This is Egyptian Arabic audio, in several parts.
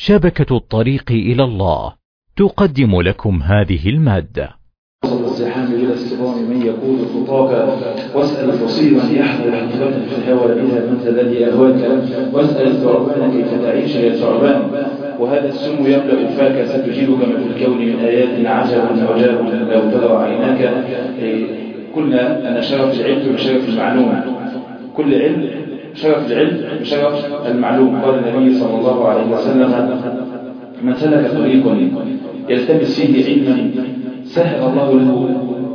شبكة الطريق إلى الله تقدم لكم هذه المادة الزحام إلى استقام من يقول خطاك واسأل فصيلا يحمل حنيفة في الهوى بها من الذي أهواك واسأل الثعبان كيف تعيش يا ثعبان وهذا السم يملأ فاك ستجيبك من الكون من آيات عجب عجاب لو ترى عيناك قلنا أن شرف العلم بشرف المعلوم كل علم شرف العلم بشرف المعلوم قال النبي صلى الله عليه وسلم من سلك طريقا يلتمس فيه علما سهل الله له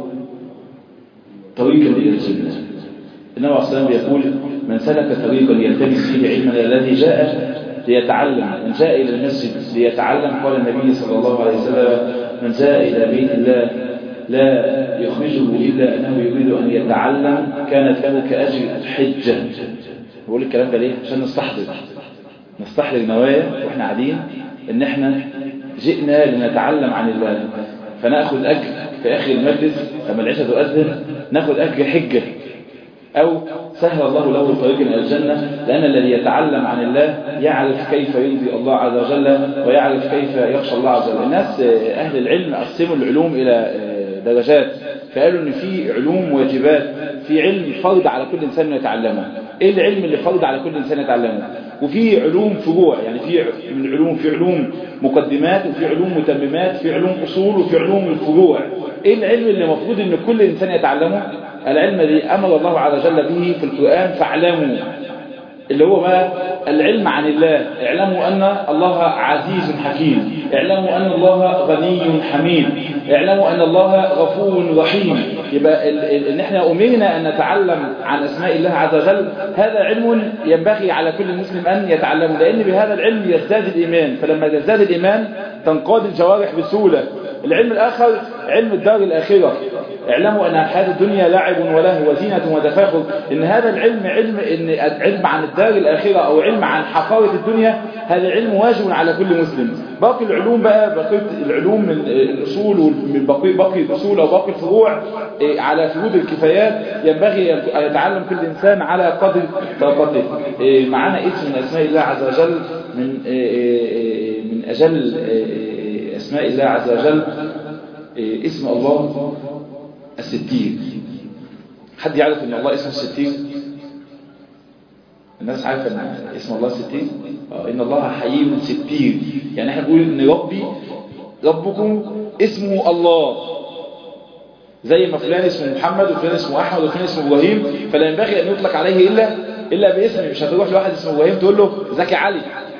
طريقا إلى الجنة النبي عليه الصلاة يقول من سلك طريقا يلتمس فيه علما الذي جاء ليتعلم من جاء إلى المسجد ليتعلم قال النبي صلى الله عليه وسلم من جاء إلى بيت الله لا يخرجه إلا أنه يريد أن يتعلم كانت له كأجر حجة بقول الكلام ده ليه؟ عشان نستحضر نستحضر نوايا وإحنا قاعدين إن إحنا جئنا لنتعلم عن الله فنأخذ أجر في آخر المجلس لما العشاء تؤذن نأخذ أجر حجة أو سهل الله له الطريق إلى الجنة لأن الذي يتعلم عن الله يعرف كيف يرضي الله عز وجل ويعرف كيف يخشى الله عز وجل الناس أهل العلم قسموا العلوم إلى درجات فقالوا ان في علوم واجبات في علم فرض على كل انسان يتعلمه ايه العلم اللي فرض على كل انسان يتعلمه وفي علوم فروع يعني في من العلوم في علوم مقدمات وفي علوم متممات في علوم اصول وفي علوم الفروع ايه العلم اللي المفروض ان كل انسان يتعلمه العلم الذي امر الله عز وجل به في القران فاعلموا اللي هو بقى العلم عن الله اعلموا أن الله عزيز حكيم اعلموا أن الله غني حميد اعلموا أن الله غفور رحيم يبقى ان احنا أمرنا أن نتعلم عن أسماء الله عز وجل هذا علم ينبغي على كل مسلم أن يتعلمه لأن بهذا العلم يزداد الإيمان فلما يزداد الإيمان تنقاد الجوارح بسهولة العلم الآخر علم الدار الآخرة اعلموا أن الحياة الدنيا لعب وله وزينة وتفاخر إن هذا العلم علم إن علم عن الدار الآخرة أو علم عن حقارة الدنيا هذا علم واجب على كل مسلم باقي العلوم بقى بقية العلوم من الأصول ومن باقي باقي الأصول أو باقي الفروع على فروض الكفايات ينبغي أن يتعلم كل إنسان على قدر طاقته معانا اسم من أسماء الله عز وجل من من أجل أسماء الله عز وجل اسم الله الستير حد يعرف ان الله اسمه الستير الناس عارفه ان اسم الله الستير اه ان الله حي ستير يعني احنا بنقول ان ربي ربكم اسمه الله زي ما فلان اسمه محمد وفلان اسمه احمد وفلان اسمه ابراهيم فلا ينبغي ان يطلق عليه الا الا باسمه مش هتروح لواحد اسمه ابراهيم تقول له زكي علي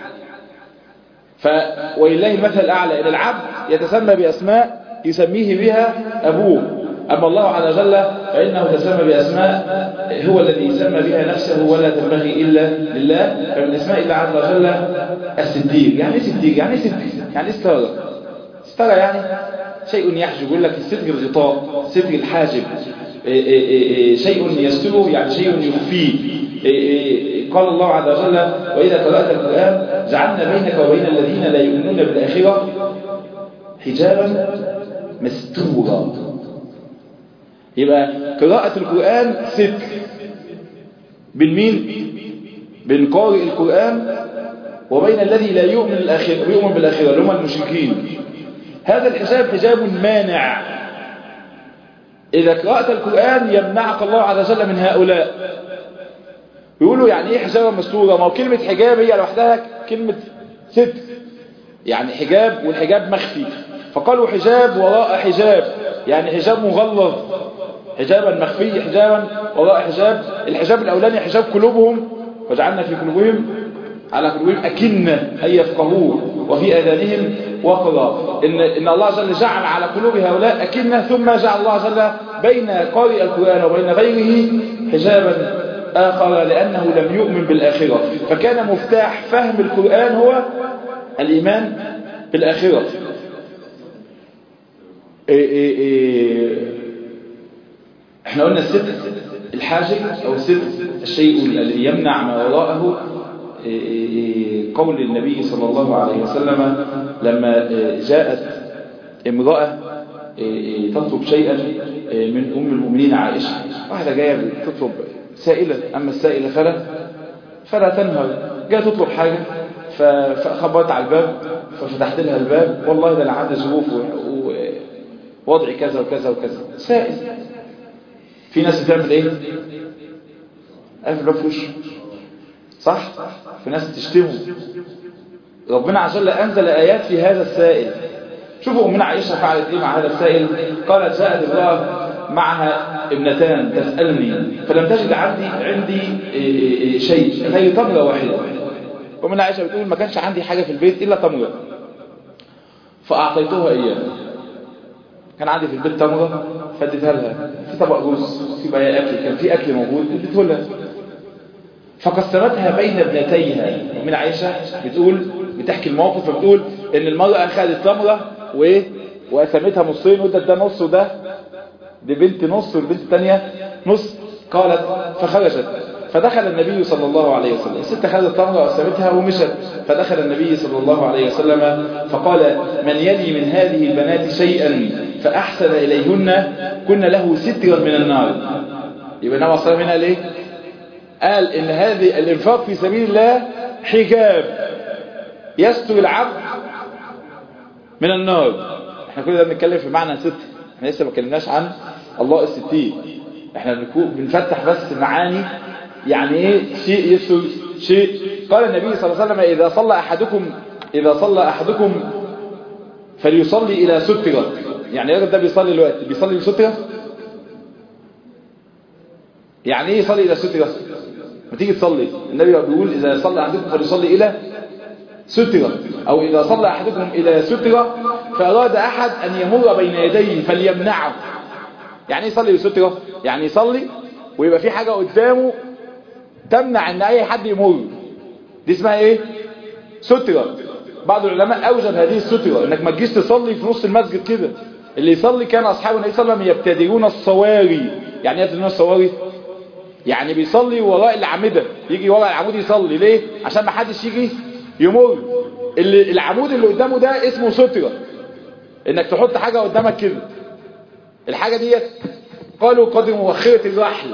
ف ولله المثل الاعلى ان العبد يتسمى باسماء يسميه بها ابوه أما الله عز وجل فإنه تسمى بأسماء هو الذي يسمى بها نفسه ولا تنبغي إلا لله فمن أسماء الله عز وجل الستير يعني ايه ستير يعني ايه ستير يعني ايه ستارة ستارة يعني شيء يحجب يقول لك الستر الغطاء ستر الحاجب شيء يستره يعني شيء يخفيه قال الله عز وجل وإذا قرأت القرآن جعلنا بينك وبين الذين لا يؤمنون بالآخرة حجابا مستورا يبقى قراءة القرآن ستر بين مين بين قارئ القرآن وبين الذي لا يؤمن الآخرة يؤمن بالآخرة اللي هم المشركين هذا الحجاب حجاب مانع إذا قرأت القرآن يمنعك الله عز وجل من هؤلاء يقولوا يعني ايه حجابا مستورة ما هو كلمة حجاب هي لوحدها كلمة ستر يعني حجاب والحجاب مخفي فقالوا حجاب وراء حجاب يعني حجاب مغلظ حجابا مخفي حجابا وراء حجاب الحجاب الأولاني حجاب قلوبهم وجعلنا في قلوبهم على قلوبهم أكنة أن يفقهوه وفي أذانهم وقرا إن, إن الله عز وجل جعل على قلوب هؤلاء أكنة ثم جعل الله عز وجل بين قارئ القرآن وبين غيره حجابا آخر لأنه لم يؤمن بالآخرة فكان مفتاح فهم القرآن هو الإيمان بالآخرة إيه إيه إيه احنا قلنا الستر الحاجب او الستر الشيء الذي يمنع ما وراءه قول النبي صلى الله عليه وسلم لما جاءت امرأة تطلب شيئا من أم المؤمنين عائشة واحدة جاية تطلب سائلة أما السائلة فلا فلا تنهر جاء تطلب حاجة ف- فخبرت على الباب ففتحت لها الباب والله ده انا عندي ظروف و- ووضعي كذا وكذا وكذا سائل في ناس بتعمل ايه قافل الباب في وشه صح في ناس تشتمه ربنا عز وجل انزل ايات في هذا السائل شوفوا امنا عائشه فعلت ايه مع هذا السائل قالت جاءت امراه معها ابنتان تسالني فلم تجد عندي عندي إيه إيه إيه شيء غير تمره واحده ومن عائشه بتقول ما كانش عندي حاجه في البيت الا تمره فاعطيتها اياه كان عندي في البيت تمره فاديتها لها في طبق رز في بقى اكل كان في اكل موجود اديته لها فقسمتها بين ابنتيها من عائشة بتقول بتحكي الموقف فبتقول ان المرأة اخذت تمرة وايه وقسمتها نصين وده ده نص وده دي بنت نص والبنت الثانية نص قالت فخرجت فدخل النبي صلى الله عليه وسلم الست اخذت تمرة وقسمتها ومشت فدخل النبي صلى الله عليه وسلم فقال من يلي من هذه البنات شيئا فأحسن إليهن كن له سترا من النار يبقى النبي صلى الله عليه وسلم هنا ليه قال ان هذه الانفاق في سبيل الله حجاب يستر العبد من النار احنا كل ده بنتكلم في معنى ست احنا لسه ما اتكلمناش عن الله الستين احنا بنكون بنفتح بس معاني يعني ايه شيء يستر شيء قال النبي صلى الله عليه وسلم اذا صلى احدكم اذا صلى احدكم فليصلي الى سترة يعني الراجل ده بيصلي دلوقتي بيصلي لسترة يعني ايه يصلي الى سترة ما تيجي تصلي النبي بيقول اذا صلى احدكم فليصلي الى سترة او اذا صلى احدكم الى سترة فاراد احد ان يمر بين يديه فليمنعه يعني ايه يصلي لسترة يعني يصلي ويبقى في حاجة قدامه تمنع ان اي حد يمر دي اسمها ايه سترة بعض العلماء اوجد هذه السترة انك ما تجيش تصلي في نص المسجد كده اللي يصلي كان اصحاب النبي صلى الله عليه وسلم يبتدرون الصواري يعني ايه يبتدرون الصواري يعني بيصلي وراء العمدة يجي وراء العمود يصلي ليه عشان ما حدش يجي يمر اللي العمود اللي قدامه ده اسمه سترة انك تحط حاجة قدامك كده الحاجة ديت قالوا قدر مؤخرة الرحل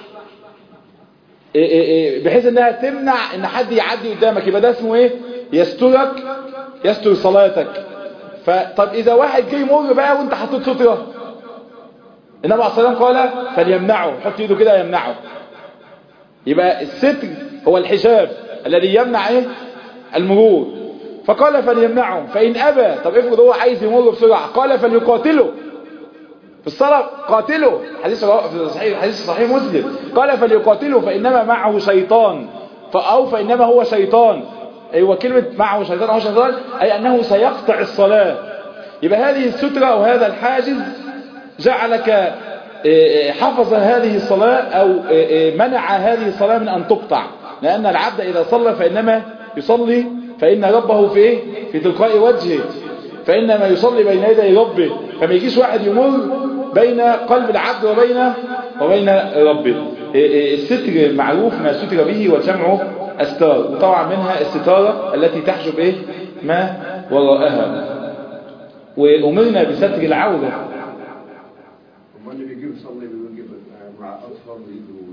إيه إيه إيه بحيث انها تمنع ان حد يعدي قدامك يبقى ده اسمه ايه يسترك يستر صلاتك فطب اذا واحد جه يمر بقى وانت حطيت سترة النبي عليه الصلاه والسلام قال فليمنعه حط ايده كده يمنعه يبقى الستر هو الحجاب الذي يمنع ايه المرور فقال فليمنعه فإن أبى طب افرض هو عايز يمر بسرعة قال فليقاتله في الصلاة قاتله حديث في صحيح حديث صحيح مسلم قال فليقاتله فإنما معه شيطان أو فإنما هو شيطان أيوة كلمة معه شيطان أو شيطان أي أنه سيقطع الصلاة يبقى هذه السترة أو هذا الحاجز جعلك حفظ هذه الصلاة أو منع هذه الصلاة من أن تقطع لأن العبد إذا صلى فإنما يصلي فإن ربه في إيه؟ في تلقاء وجهه فإنما يصلي بين يدي ربه فما يجيش واحد يمر بين قلب العبد وبين وبين ربه الستر معروف ما ستر به وجمعه أستار وطبعا منها الستارة التي تحجب إيه؟ ما وراءها وأمرنا بستر العورة امال اللي بيجيب يصلي بيجيب مع اطفال يجوا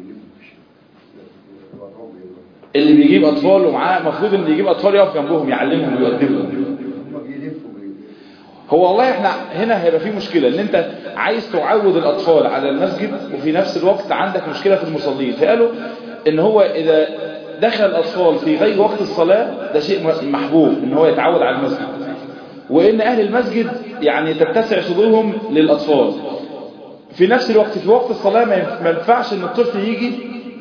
اللي بيجيب أطفال ومعاه المفروض ان يجيب أطفال يقف جنبهم يعلمهم ويؤدبهم هم بيلفوا هو والله احنا هنا هيبقى في مشكلة ان انت عايز تعود الأطفال على المسجد وفي نفس الوقت عندك مشكلة في المصلين فقالوا ان هو إذا دخل الأطفال في غير وقت الصلاة ده شيء محبوب ان هو يتعود على المسجد وان أهل المسجد يعني تتسع صدورهم للأطفال في نفس الوقت في وقت الصلاة ما ينفعش ان الطفل يجي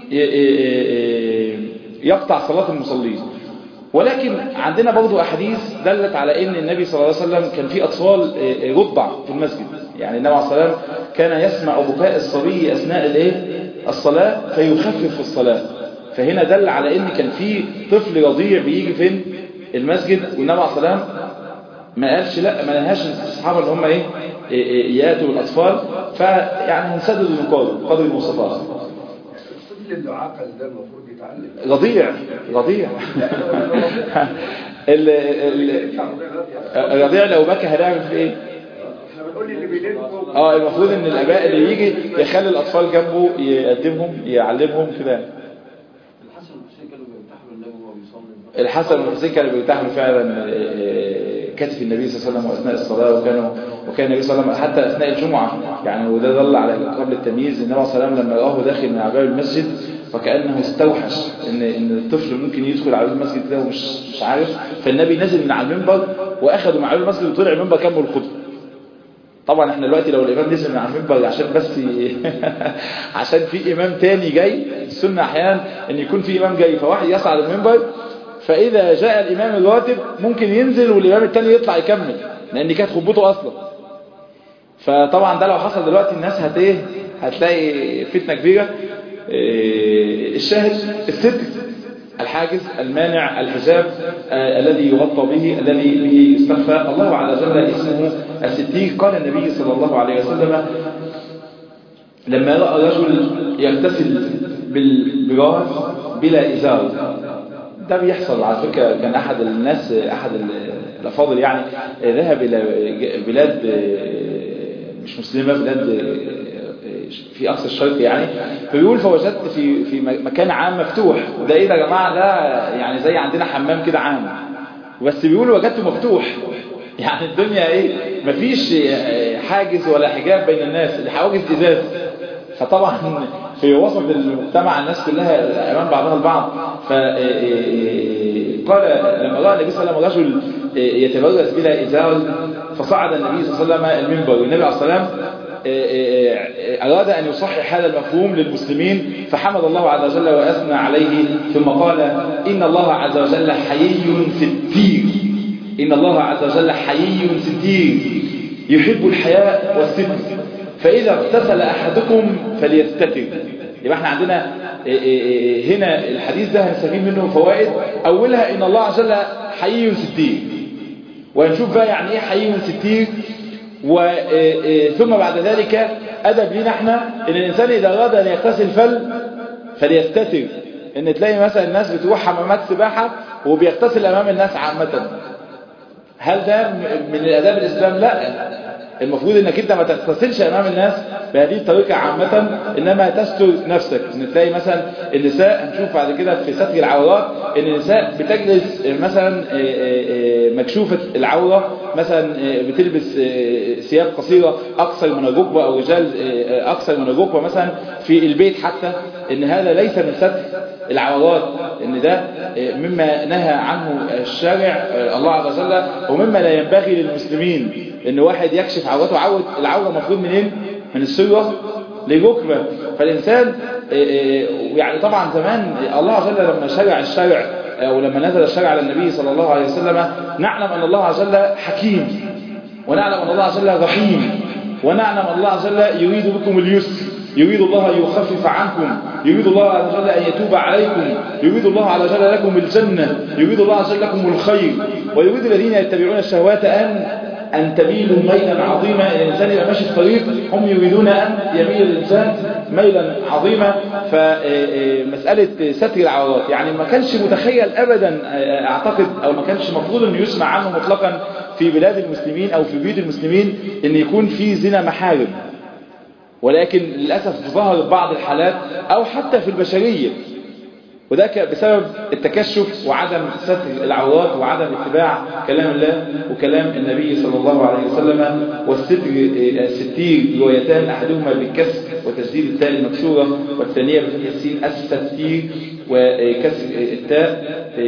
يقطع صلاة المصلين ولكن عندنا برضو أحاديث دلت على أن النبي صلى الله عليه وسلم كان في أطفال رضع في المسجد يعني النبي عليه الصلاة والسلام كان يسمع بكاء الصبي أثناء الايه الصلاة فيخفف في الصلاة فهنا دل على أن كان في طفل رضيع بيجي فين المسجد والنبي عليه الصلاة والسلام ما قالش لا ما نهاش الصحابة ان هم ايه ياتوا بالاطفال فيعني هنسدد النقاط قدر المستطاع الطفل اللي عقل ده المفروض يتعلم رضيع رضيع ال- ال- الرضيع لو بكى هنعمل فيه ايه احنا بنقول اللي بيلف فوق اه المفروض ان الاباء اللي يجي يخلي الاطفال جنبه يقدمهم يعلمهم كده الحسن والحسين كانوا بيمتحنوا النبي وهو بيصلي الحسن والحسين كانوا بيرتاحوا فعلا كتف النبي صلى الله عليه وسلم واثناء الصلاه وكانوا وكان النبي صلى الله عليه وسلم حتى اثناء الجمعه يعني وده دل على قبل التمييز النبي صلى الله عليه وسلم لما راه داخل من عباب المسجد فكانه استوحش ان ان الطفل ممكن يدخل على المسجد ده ومش مش عارف فالنبي نزل من على المنبر واخده من على المسجد وطلع المنبر كمل الخطبه طبعا احنا دلوقتي لو الامام نزل من على المنبر عشان بس عشان في امام تاني جاي السنه احيانا ان يكون في امام جاي فواحد يصعد المنبر فاذا جاء الامام الراتب ممكن ينزل والامام التاني يطلع يكمل لان كانت خطبته اصلا فطبعا ده لو حصل دلوقتي الناس هت ايه هتلاقي فتنه كبيره إيه الشاهد الستر الحاجز المانع الحجاب آه الذي يغطى به الذي به يستخفى الله عز وجل اسمه الستير قال النبي صلى الله عليه وسلم لما رأى رجل يغتسل بالبراز بلا إزار ده بيحصل على فكرة كان أحد الناس أحد الأفاضل يعني ذهب إلى بلاد مش مسلمة بلاد في أقصى الشرق يعني فبيقول فوجدت في في مكان عام مفتوح وده إيه ده يا جماعة ده يعني زي عندنا حمام كده عام بس بيقول وجدته مفتوح يعني الدنيا إيه مفيش حاجز ولا حجاب بين الناس الحواجز إزاز فطبعا في وسط المجتمع الناس كلها امام بعضها البعض فقال لما راى النبي صلى الله عليه وسلم رجل يتبرز بلا ازار فصعد النبي صلى الله عليه وسلم المنبر والنبي عليه الصلاه والسلام أراد أن يصحح هذا المفهوم للمسلمين فحمد الله عز وجل وأثنى عليه ثم قال إن الله عز وجل حيي ستير إن الله عز وجل حيي ستير يحب الحياء والستر فإذا اغتسل أحدكم فليستتر يبقى احنا عندنا هنا الحديث ده هنستفيد منه فوائد أولها إن الله عز وجل حيي ستير وهنشوف بقى يعني إيه حيي ستير ثم بعد ذلك أدب لنا احنا إن الإنسان إذا أراد أن يغتسل فل فليستتر إن تلاقي مثلا الناس بتروح حمامات سباحة وبيغتسل أمام الناس عامة هل ده من الأداب الإسلام؟ لا المفروض انك انت ما تغتسلش امام الناس بهذه الطريقة عامة انما تستر نفسك ان تلاقي مثلا النساء هنشوف بعد كده في ستر العورات ان النساء بتجلس مثلا مكشوفة العورة مثلا بتلبس ثياب قصيرة اكثر من الركبة او رجال اكثر من الركبة مثلا في البيت حتى ان هذا ليس من ستر العورات ان ده مما نهى عنه الشارع الله عز وجل ومما لا ينبغي للمسلمين ان واحد يكشف عورته عورة العورة مفروض منين من السرة للركبة فالإنسان يعني طبعا زمان الله عز وجل لما شرع الشرع أو لما نزل الشرع على النبي صلى الله عليه وسلم نعلم أن الله عز وجل حكيم ونعلم أن الله عز وجل رحيم ونعلم أن الله عز وجل يريد بكم اليسر يريد الله أن يخفف عنكم يريد الله عز وجل أن يتوب عليكم يريد الله عز وجل لكم الجنة يريد الله عز وجل لكم الخير ويريد الذين يتبعون الشهوات أن أن تميلوا ميلا عظيما الإنسان يبقى ماشي في طريق هم يريدون أن يميل الإنسان ميلا عظيما فمسألة ستر العورات يعني ما كانش متخيل أبدا أعتقد أو ما كانش مفروض أن يسمع عنه مطلقا في بلاد المسلمين أو في بيوت المسلمين أن يكون في زنا محارم ولكن للأسف ظهرت بعض الحالات أو حتى في البشرية وده بسبب التكشف وعدم ستر العورات وعدم اتباع كلام الله وكلام النبي صلى الله عليه وسلم والستر الستير روايتان احدهما بالكسر وتسديد التاء المكسوره والثانيه بفتح السين الستير وكسر التاء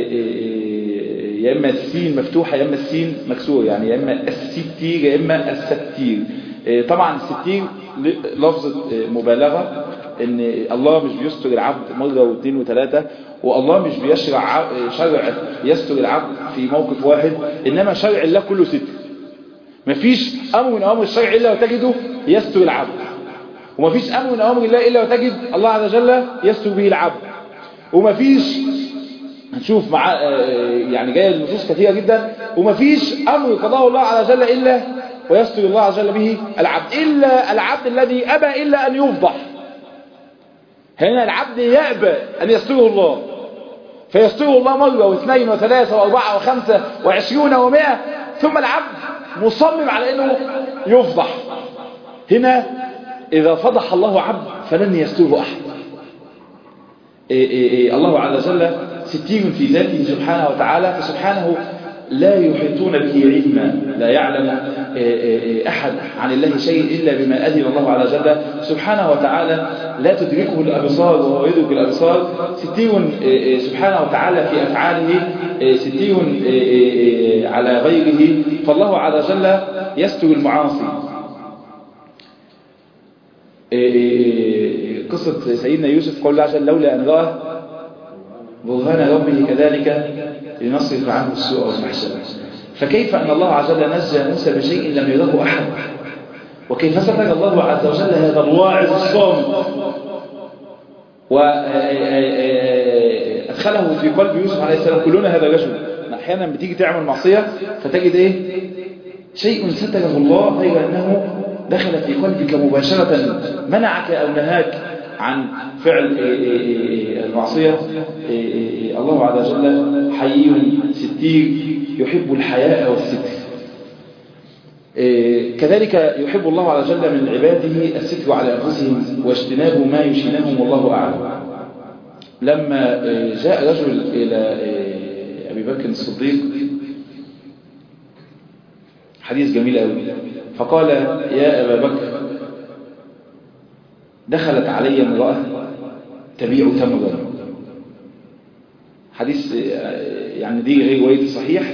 يا اما السين مفتوحه يا اما السين مكسوره يعني يا اما الستير يا اما الستير طبعا الستير لفظة مبالغة ان الله مش بيستر العبد مرة واثنين وثلاثة والله مش بيشرع شرع يستر العبد في موقف واحد انما شرع الله كله ستر مفيش امر من اوامر الشرع الا وتجده يستر العبد ومفيش امر من اوامر الله الا وتجد الله عز وجل يستر به العبد ومفيش هنشوف مع يعني جايه النصوص كثيره جدا ومفيش امر قضاه الله عز وجل الا ويستر الله عز وجل به العبد إلا العبد الذي أبى إلا أن يفضح هنا العبد يأبى أن يستره الله فيستره الله مرة واثنين وثلاثة وأربعة وخمسة وعشرون ومائة ثم العبد مصمم على أنه يفضح هنا إذا فضح الله عبد فلن يستره أحد إيه إيه إيه الله عز وجل ستير في ذاته سبحانه وتعالى فسبحانه لا يحيطون به علما لا يعلم أحد عن الله شيء إلا بما أذن الله على جل سبحانه وتعالى لا تدركه الأبصار وهو يدرك الأبصار ستير سبحانه وتعالى في أفعاله ستير على غيره فالله عز وجل يستر المعاصي قصة سيدنا يوسف قول الله عز وجل لولا أن رأى برهان ربه كذلك لنصرف عنه السوء والفحشاء فكيف أن الله عز وجل نجى موسى بشيء لم يره أحد وكيف ستر الله عز وجل هذا الواعظ الصامت وأدخله في قلب يوسف عليه السلام كلنا هذا رجل أحيانا بتيجي تعمل معصية فتجد إيه شيء ستره الله غير أنه دخل في قلبك مباشرة منعك أو نهاك عن فعل المعصية الله عز وجل حي ستير يحب الحياء والستر كذلك يحب الله عز وجل من عباده الستر على أنفسهم واجتناب ما يشينهم والله أعلم لما جاء رجل إلى أبي بكر الصديق حديث جميل قوي فقال يا أبا بكر دخلت علي امرأة تبيع تمرا حديث يعني دي غير رواية صحيح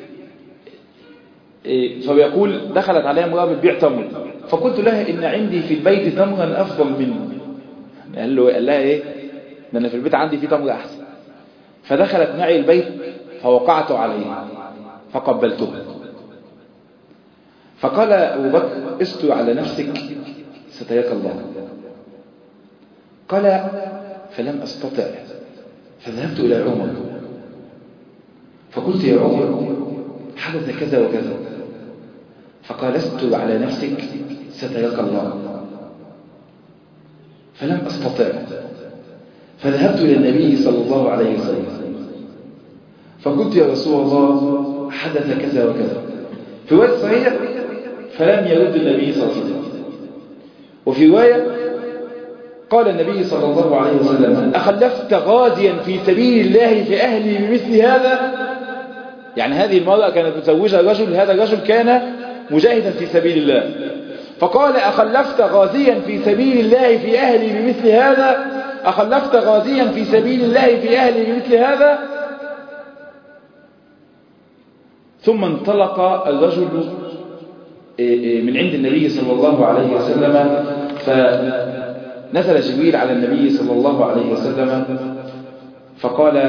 فبيقول دخلت علي امرأة بتبيع تمر فقلت لها إن عندي في البيت تمرا أفضل منه قال له قال لها إيه ده أنا في البيت عندي في تمر أحسن فدخلت معي البيت فوقعت عليها فقبلتها فقال أبو بكر استر على نفسك سترك الله قال فلم أستطع فذهبت إلى عمر فقلت يا عمر حدث كذا وكذا فقال استر على نفسك سترك الله فلم أستطع فذهبت إلى النبي صلى الله عليه وسلم فقلت يا رسول الله حدث كذا وكذا في رواية صحيح فلم يرد النبي صلى الله عليه وسلم وفي رواية قال النبي صلى الله عليه وسلم أخلفت غازيا في سبيل الله في أهلي بمثل هذا يعني هذه المرأة كانت متزوجة رجل هذا الرجل كان مجاهدا في سبيل الله فقال أخلفت غازيا في سبيل الله في أهلي بمثل هذا أخلفت غازيا في سبيل الله في أهلي بمثل هذا ثم انطلق الرجل من عند النبي صلى الله عليه وسلم فنزل جبريل على النبي صلى الله عليه وسلم فقال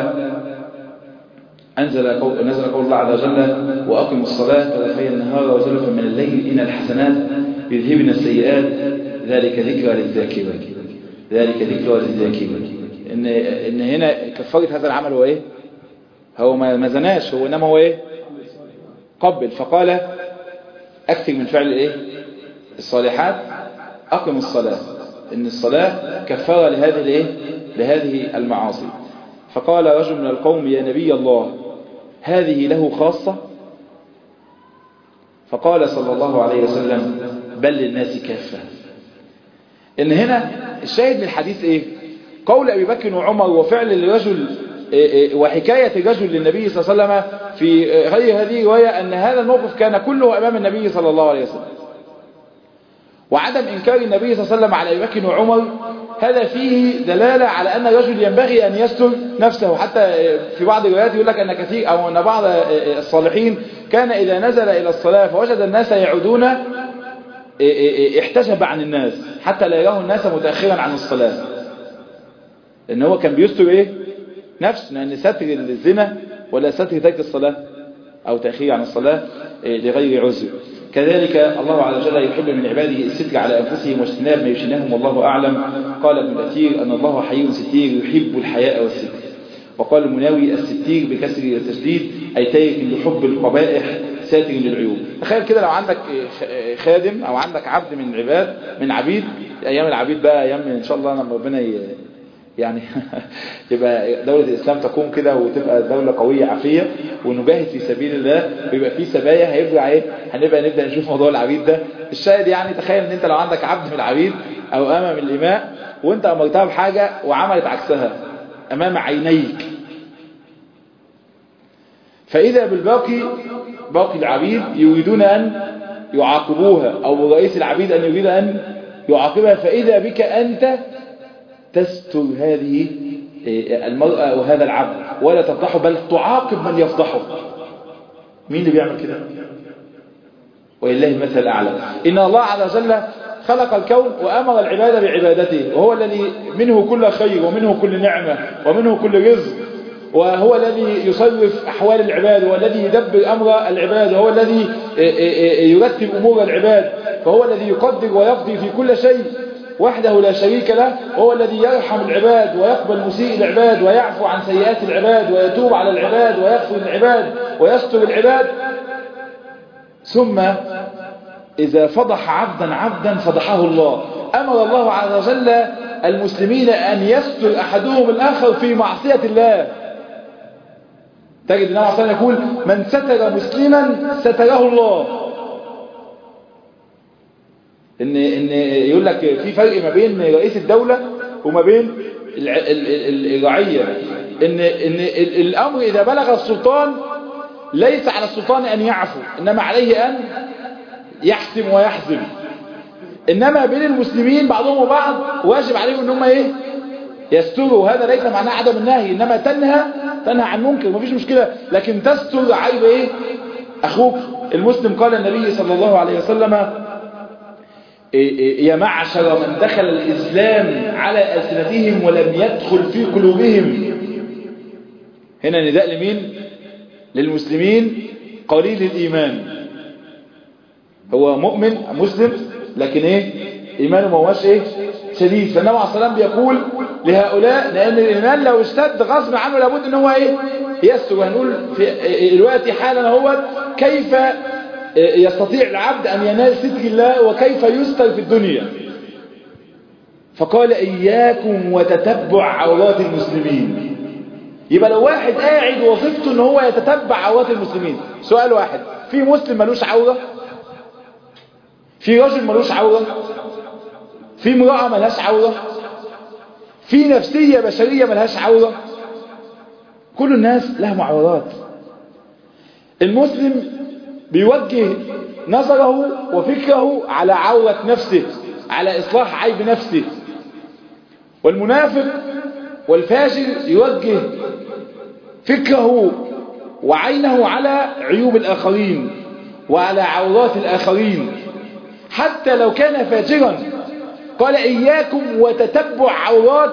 أنزل قول نزل قول الله عز وجل وأقم الصلاة طرفي النهار وزلفا من الليل إن الحسنات يذهبن السيئات ذلك ذكرى للذاكرين ذلك ذكرى للذاكرين إن إن هنا كفارة هذا العمل هو إيه؟ هو ما زناش هو إنما هو إيه؟ قبل فقال أكثر من فعل إيه؟ الصالحات أقم الصلاة إن الصلاة كفارة لهذه الإيه؟ لهذه المعاصي فقال رجل من القوم يا نبي الله هذه له خاصة فقال صلى الله عليه وسلم بل للناس كافة إن هنا الشاهد من الحديث إيه قول أبي بكر وعمر وفعل الرجل وحكاية الرجل للنبي صلى الله عليه وسلم في غير هذه الرواية أن هذا الموقف كان كله أمام النبي صلى الله عليه وسلم وعدم إنكار النبي صلى الله عليه وسلم على أبي بكر وعمر هذا فيه دلالة على أن الرجل ينبغي أن يستر نفسه حتى في بعض الروايات يقول لك أن كثير أو أن بعض الصالحين كان إذا نزل إلى الصلاة فوجد الناس يعودون احتجب عن الناس حتى لا يراه الناس متأخرا عن الصلاة إن هو كان بيستر إيه نفس لأن ستر الزنا ولا ستر ترك الصلاة أو تأخير عن الصلاة لغير عذر كذلك الله عز وجل يحب من عباده الستر على أنفسهم واجتناب ما يشنهم والله أعلم قال ابن الأثير أن الله حي ستير يحب الحياء والستر وقال المناوي الستير بكسر التشديد أي تارك لحب القبائح ساتر للعيوب تخيل كده لو عندك خادم أو عندك عبد من العباد من عبيد أيام العبيد بقى أيام إن شاء الله لما ربنا يعني يبقى دولة الإسلام تقوم كده وتبقى دولة قوية عافية ونجاهد في سبيل الله ويبقى في سبايا هيرجع ايه هنبقى نبدأ نشوف موضوع العبيد ده الشاهد يعني تخيل ان انت لو عندك عبد من العبيد او امام الاماء وانت امرتها بحاجة وعملت عكسها امام عينيك فإذا بالباقي باقي العبيد يريدون أن يعاقبوها أو رئيس العبيد أن يريد أن يعاقبها فإذا بك أنت تستر هذه المرأة وهذا العبد ولا تفضحه بل تعاقب من يفضحه مين اللي بيعمل كده ولله المثل الأعلى إن الله عز وجل خلق الكون وأمر العباد بعبادته وهو الذي منه كل خير ومنه كل نعمة ومنه كل رزق وهو الذي يصرف أحوال العباد وهو الذي يدبر أمر العباد وهو الذي يرتب أمور العباد فهو الذي يقدر ويقضي في كل شيء وحده لا شريك له وهو الذي يرحم العباد ويقبل مسيء العباد ويعفو عن سيئات العباد ويتوب على العباد ويغفر العباد ويستر العباد ثم إذا فضح عبدا عبدا فضحه الله أمر الله عز وجل المسلمين أن يستر أحدهم الآخر في معصية الله تجد النبي عليه الصلاة يقول من ستر مسلما ستره الله إن, إن يقول لك في فرق ما بين رئيس الدولة وما بين الرعية إن, إن الأمر إذا بلغ السلطان ليس على السلطان أن يعفو إنما عليه أن يحسم ويحزم إنما بين المسلمين بعضهم وبعض واجب عليهم إن هم إيه يستروا هذا ليس معناه عدم النهي إنما تنهى تنهى عن منكر مفيش مشكلة لكن تستر عيب إيه أخوك المسلم قال النبي صلى الله عليه وسلم يا معشر من دخل الإسلام على ألسنتهم ولم يدخل في قلوبهم هنا نداء لمين للمسلمين قليل الإيمان هو مؤمن مسلم لكن ايه ايمانه ما هوش ايه شديد فالنبي عليه الصلاه والسلام بيقول لهؤلاء لان الايمان لو اشتد غصب عنه لابد ان هو ايه يستر وهنقول في الوقت حالا هو كيف يستطيع العبد ان ينال ستر الله وكيف يستر في الدنيا فقال اياكم وتتبع عورات المسلمين يبقى لو واحد قاعد وظيفته ان هو يتتبع عورات المسلمين سؤال واحد في مسلم ملوش عوره في رجل ملوش عورة في امرأة ملهاش عورة في نفسية بشرية ملهاش عورة كل الناس لهم عورات المسلم بيوجه نظره وفكره على عورة نفسه على إصلاح عيب نفسه والمنافق والفاجر يوجه فكره وعينه على عيوب الآخرين وعلى عورات الآخرين حتى لو كان فاجرا قال إياكم وتتبع عورات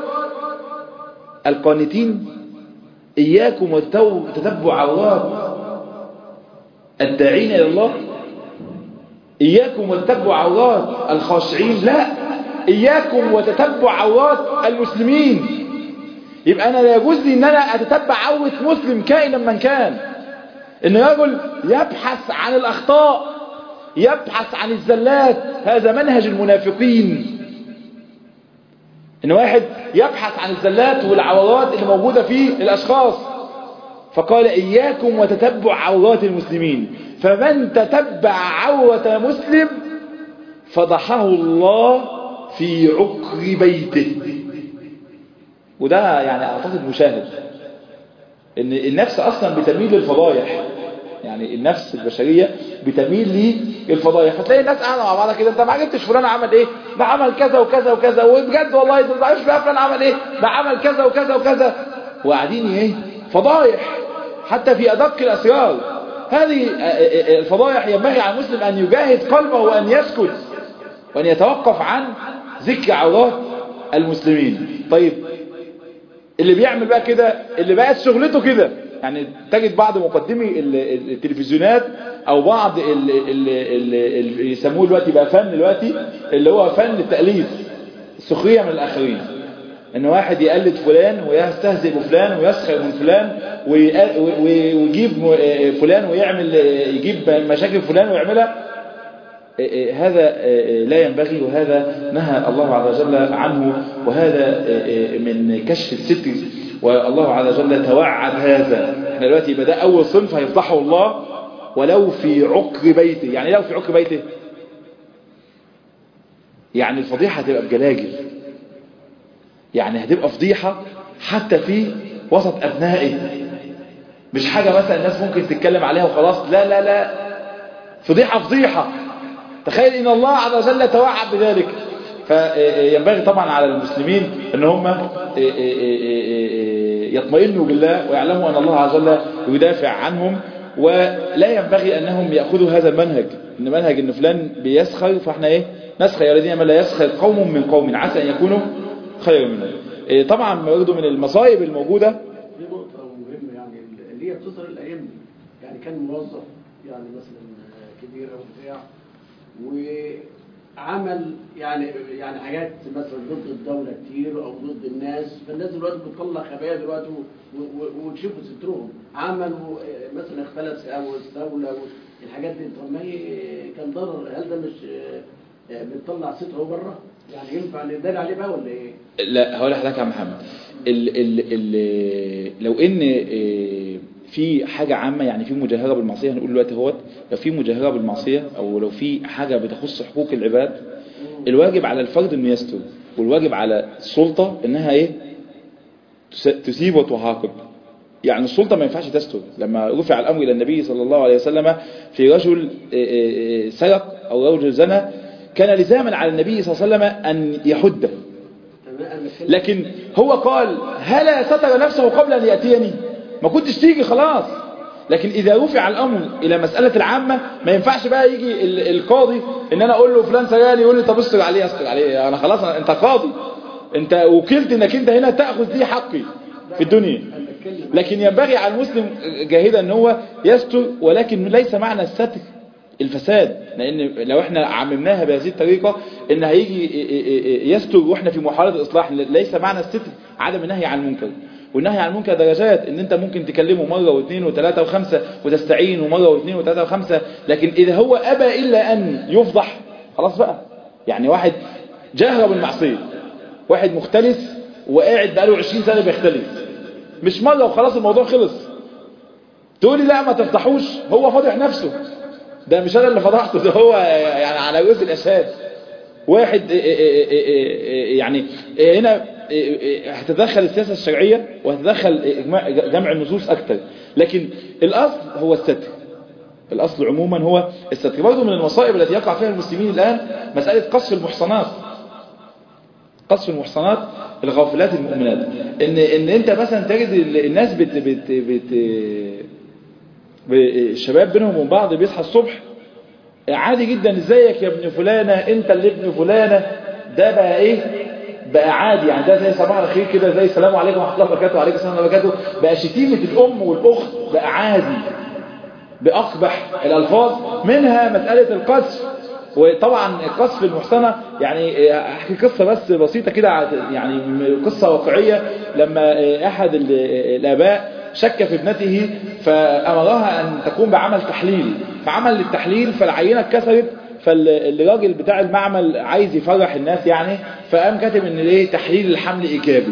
القانتين إياكم وتتبع عورات الداعين إلى الله إياكم وتتبع عورات الخاشعين لا إياكم وتتبع عورات المسلمين يبقى أنا لا يجوز لي أن أنا أتتبع عورة مسلم كائنا من كان إن رجل يبحث عن الأخطاء يبحث عن الزلات هذا منهج المنافقين ان واحد يبحث عن الزلات والعورات اللي موجودة في الاشخاص فقال اياكم وتتبع عورات المسلمين فمن تتبع عورة مسلم فضحه الله في عقر بيته وده يعني اعتقد مشاهد ان النفس اصلا بتميل للفضايح يعني النفس البشرية بتميل للفضايح فتلاقي الناس قاعدة مع بعضها كده انت ما عجبتش فلان عمل ايه ده عمل كذا وكذا وكذا وبجد والله انت ما عارفش بقى فلان عمل ايه ده عمل كذا وكذا وكذا وقاعدين ايه فضايح حتى في ادق الاسرار هذه الفضايح ينبغي على المسلم ان يجاهد قلبه وان يسكت وان يتوقف عن ذكر عورات المسلمين طيب اللي بيعمل بقى كده اللي بقت شغلته كده يعني تجد بعض مقدمي التلفزيونات او بعض اللي يسموه دلوقتي بقى فن دلوقتي اللي هو فن التأليف السخرية من الاخرين ان واحد يقلد فلان ويستهزئ بفلان ويسخر من فلان ويجيب فلان ويعمل يجيب مشاكل فلان ويعملها هذا لا ينبغي وهذا نهى الله عز وجل عنه وهذا من كشف الستر والله عز وجل توعد هذا احنا دلوقتي يبقى ده اول صنف هيفضحه الله ولو في عقر بيته يعني لو في عقر بيته يعني الفضيحة هتبقى بجلاجل يعني هتبقى فضيحة حتى في وسط أبنائه مش حاجة مثلا الناس ممكن تتكلم عليها وخلاص لا لا لا فضيحة فضيحة تخيل ان الله عز وجل توعد بذلك فينبغي طبعا على المسلمين ان هم يطمئنوا بالله ويعلموا ان الله عز وجل يدافع عنهم ولا ينبغي انهم ياخذوا هذا المنهج ان منهج ان فلان بيسخر فاحنا ايه نسخر يا الذين لا يسخر قوم من قوم عسى ان يكونوا خيرا منهم إيه طبعا برضه من المصايب الموجوده دي نقطة مهمة يعني اللي هي بتظهر الأيام دي يعني كان موظف يعني مثلا كبير أو بتاع وعمل يعني يعني حاجات مثلا ضد الدولة كتير أو ضد الناس فالناس دلوقتي بتطلع خبايا دلوقتي و- و- وتشوفوا سترهم عملوا مثلا اختلف أو الدولة الحاجات دي طب ما هي كان ضرر هل ده مش بتطلع ستره بره؟ يعني ينفع ندار عليه بقى ولا ايه؟ لا هقول لحضرتك يا عم محمد ال ال ال لو ان إيه، في حاجة عامة يعني في مجاهرة بالمعصية هنقول دلوقتي اهوت لو في مجاهرة بالمعصية او لو في حاجة بتخص حقوق العباد الواجب على الفرد انه يستر والواجب على السلطة انها ايه تس- تسيب وتعاقب يعني السلطة ما ينفعش تستر لما رفع الأمر إلى النبي صلى الله عليه وسلم في رجل إيه، إيه، سرق أو رجل زنى كان لزاما على النبي صلى الله عليه وسلم أن يحده تمام أنا بتكلم- لكن هو قال هلا ستر نفسه قبل أن يأتيني ما كنتش تيجي خلاص لكن إذا رفع الأمر إلى مسألة العامة ما ينفعش بقى يجي ال- القاضي إن أنا أقول له فلان سرقني يقول لي طب استر عليه استر عليه أنا خلاص أنا- أنت قاضي أنت وكلت إنك أنت هنا تأخذ دي حقي في الدنيا أنا بتكلم لكن ينبغي على المسلم جاهدا ان هو يستر ولكن ليس معنى الستر الفساد لان لو احنا عممناها بهذه الطريقه ان هيجي يستر واحنا في محاوله الاصلاح ليس معنى الستر عدم النهي عن المنكر والنهي عن المنكر درجات ان انت ممكن تكلمه مره واثنين وثلاثه وخمسه وتستعين ومره واثنين وثلاثه وخمسه لكن اذا هو ابى الا ان يفضح خلاص بقى يعني واحد جاهر بالمعصيه واحد مختلس وقاعد بقاله 20 سنه بيختلس مش مرة وخلاص الموضوع خلص تقولي لا ما تفتحوش هو فاضح نفسه ده مش انا اللي فضحته ده هو يعني على رؤوس الاشهاد واحد يعني هنا هتدخل السياسة الشرعية وهتدخل إجماع- جمع النصوص أكتر لكن الأصل هو الستر الأصل عموما هو الستر برضه من المصائب التي يقع فيها المسلمين الآن مسألة قصف المحصنات قصف المحصنات الغافلات المؤمنات ان ان انت مثلا تجد ال- الناس بت بت بت ب- الشباب بينهم وبين بعض بيصحى الصبح عادي جدا ازيك يا ابن فلانه انت اللي ابن فلانه ده بقى ايه بقى عادي يعني ده زي صباح الخير كده زي السلام عليكم ورحمه الله وبركاته وعليكم السلام ورحمه الله وبركاته بقى شتيمه الام والاخت بقى عادي بأقبح الألفاظ منها مسألة القذف وطبعا القذف المحسنة يعني أحكي قصة بس بسيطة كده يعني قصة واقعية لما أحد ال- الآباء شك في ابنته فأمرها أن تقوم بعمل تحليل فعمل التحليل فالعينة اتكسرت فالراجل بتاع المعمل عايز يفرح الناس يعني فقام كاتب ان ايه تحليل الحمل ايجابي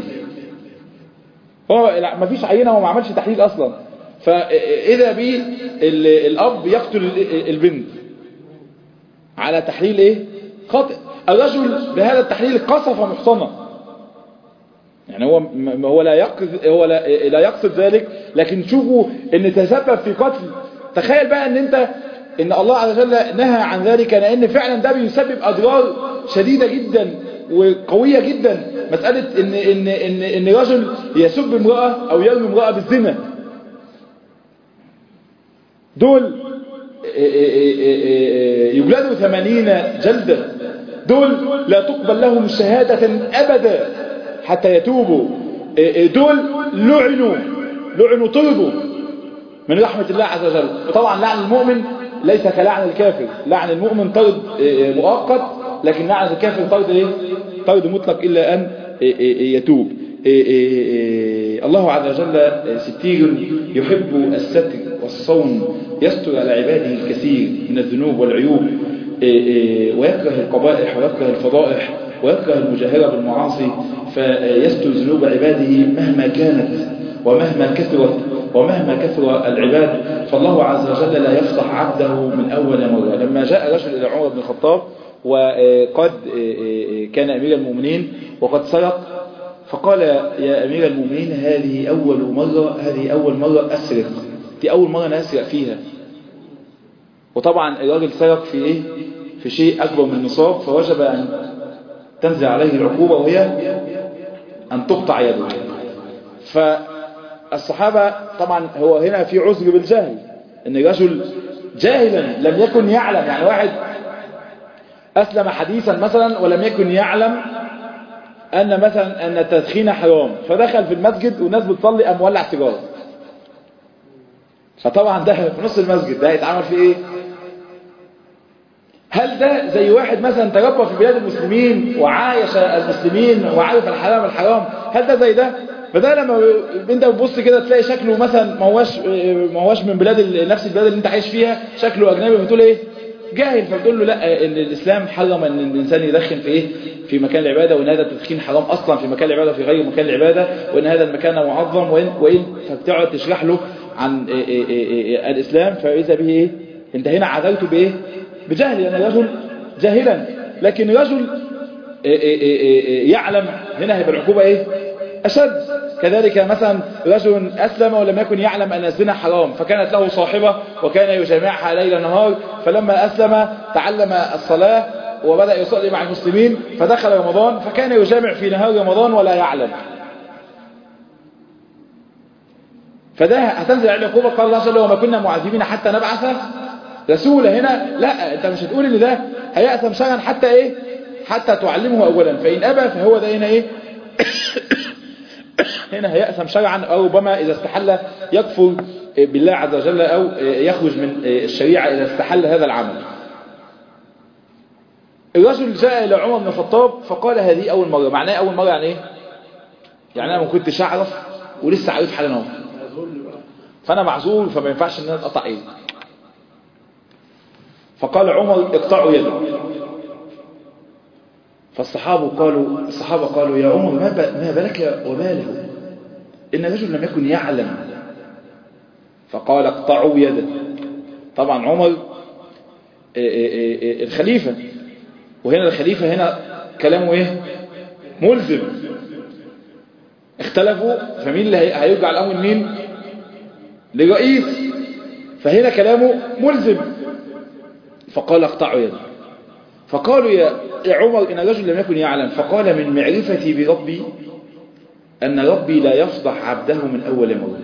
هو لا مفيش عينة هو ما عملش تحليل أصلا فإذا بي ال- الأب يقتل ال- البنت على تحليل إيه خاطئ الرجل بهذا التحليل قصف محصنة يعني هو م- هو لا يقصد هو لا, لا يقصد ذلك لكن شوفوا ان تسبب في قتل تخيل بقى ان انت ان الله عز وجل نهى عن ذلك لان فعلا ده بيسبب اضرار شديدة جدا وقوية جدا مسألة ان ان ان ان رجل يسب امرأة او يرمي امرأة بالزنا دول يجلدوا ثمانين جلدة دول لا تقبل لهم شهادة أبدا حتى يتوبوا دول لعنوا لعنوا طردوا من رحمة الله عز وجل وطبعا لعن المؤمن ليس كلعن الكافر لعن المؤمن طرد مؤقت لكن لعن الكافر طرد ايه طرد مطلق إلا أن يتوب الله عز وجل ستير يحب الستر والصون يستر على عباده الكثير من الذنوب والعيوب ويكره القبائح ويكره الفضائح ويكره المجاهرة بالمعاصي فيستر ذنوب عباده مهما كانت ومهما كثرت ومهما كثر العباد فالله عز وجل لا يفضح عبده من أول مرة لما جاء رجل إلى عمر بن الخطاب وقد كان أمير المؤمنين وقد سرق فقال يا أمير المؤمنين هذه أول مرة هذه أول مرة أسرق دي أول مرة أنا أسرق فيها وطبعا الراجل سرق في إيه في شيء أكبر من النصاب فوجب أن تنزل عليه العقوبة وهي أن تقطع يده فالصحابة طبعا هو هنا في عذر بالجهل ان الرجل جاهلا لم يكن يعلم يعني واحد أسلم حديثا مثلا ولم يكن يعلم أن مثلا أن التدخين حرام فدخل في المسجد والناس بتصلي قام ولع سيجاره فطبعا ده في نص المسجد ده هيتعمل فيه ايه هل ده زي واحد مثلا تربى في بلاد المسلمين وعايش المسلمين وعارف الحلال والحرام هل ده زي ده فده لما انت بتبص كده تلاقي شكله مثلا ما هوش ما هوش من بلاد ال- نفس البلاد اللي انت عايش فيها شكله اجنبي بتقول ايه جاهل فبتقول له لا ان الاسلام حرم ان الانسان يدخن في ايه في مكان العباده وان هذا التدخين حرام اصلا في مكان العباده في غير مكان العباده وان هذا المكان معظم وان وان فبتقعد تشرح له عن إيه إيه إيه إيه الاسلام فاذا به ايه انت هنا عذرته بايه بجهل لان يعني الرجل جاهلا لكن رجل إيه إيه إيه إيه يعلم هنا هيبقى العقوبه ايه اشد كذلك مثلا رجل أسلم ولم يكن يعلم أن الزنا حرام فكانت له صاحبة وكان يجامعها ليل نهار فلما أسلم تعلم الصلاة وبدأ يصلي مع المسلمين فدخل رمضان فكان يجامع في نهار رمضان ولا يعلم فده هتنزل عليه عقوبة قال الله جل وما كنا معذبين حتى نبعث رسولا هنا لا انت مش هتقول ان ده هيأثم شرعا حتى ايه حتى تعلمه اولا فإن أبى فهو ده هنا ايه هنا هيأثم شرعا أو ربما إذا استحل يكفر بالله عز وجل أو يخرج من الشريعة إذا استحل هذا العمل الرجل جاء إلى عمر بن الخطاب فقال هذه أول مرة معناه أول مرة يعني إيه يعني أنا ما كنتش أعرف ولسه عارف حالا أهو فأنا معذور فما ينفعش إن أنا أتقطع إيدي فقال عمر اقطعوا يده فالصحابة قالوا الصحابة قالوا يا عمر ما ما بالك وباله إن الرجل لم يكن يعلم فقال اقطعوا يده طبعا عمر الخليفة وهنا الخليفة هنا كلامه ايه ملزم اختلفوا فمين اللي هيرجع الامر مين لرئيس فهنا كلامه ملزم فقال اقطعوا يده فقالوا يا يا عمر إن الرجل لم يكن يعلم فقال من معرفتي بربي أن ربي لا يفضح عبده من أول مرة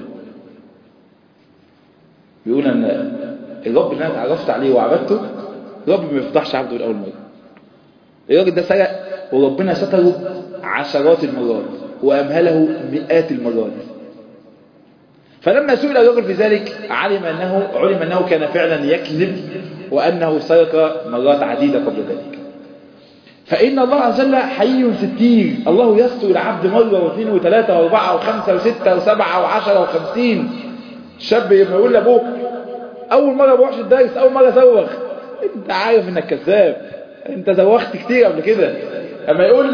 بيقول أن الرب اللي أنا اتعرفت عليه وعبدته ربي ما يفضحش عبده من أول مرة الراجل ده سرق وربنا ستره عشرات المرات وأمهله مئات المرات فلما سئل الرجل في ذلك علم أنه علم أنه كان فعلا يكذب وأنه سرق مرات عديدة قبل ذلك فإن الله عز وجل حي ستير الله يستر العبد مرة واثنين وثلاثة واربعة وخمسة وستة وسبعة وعشرة وخمسين شاب يبقى يقول لأبوك أول مرة بروحش الدرس أول مرة زوخ أنت عارف إنك كذاب أنت زوخت كتير قبل كده أما يقول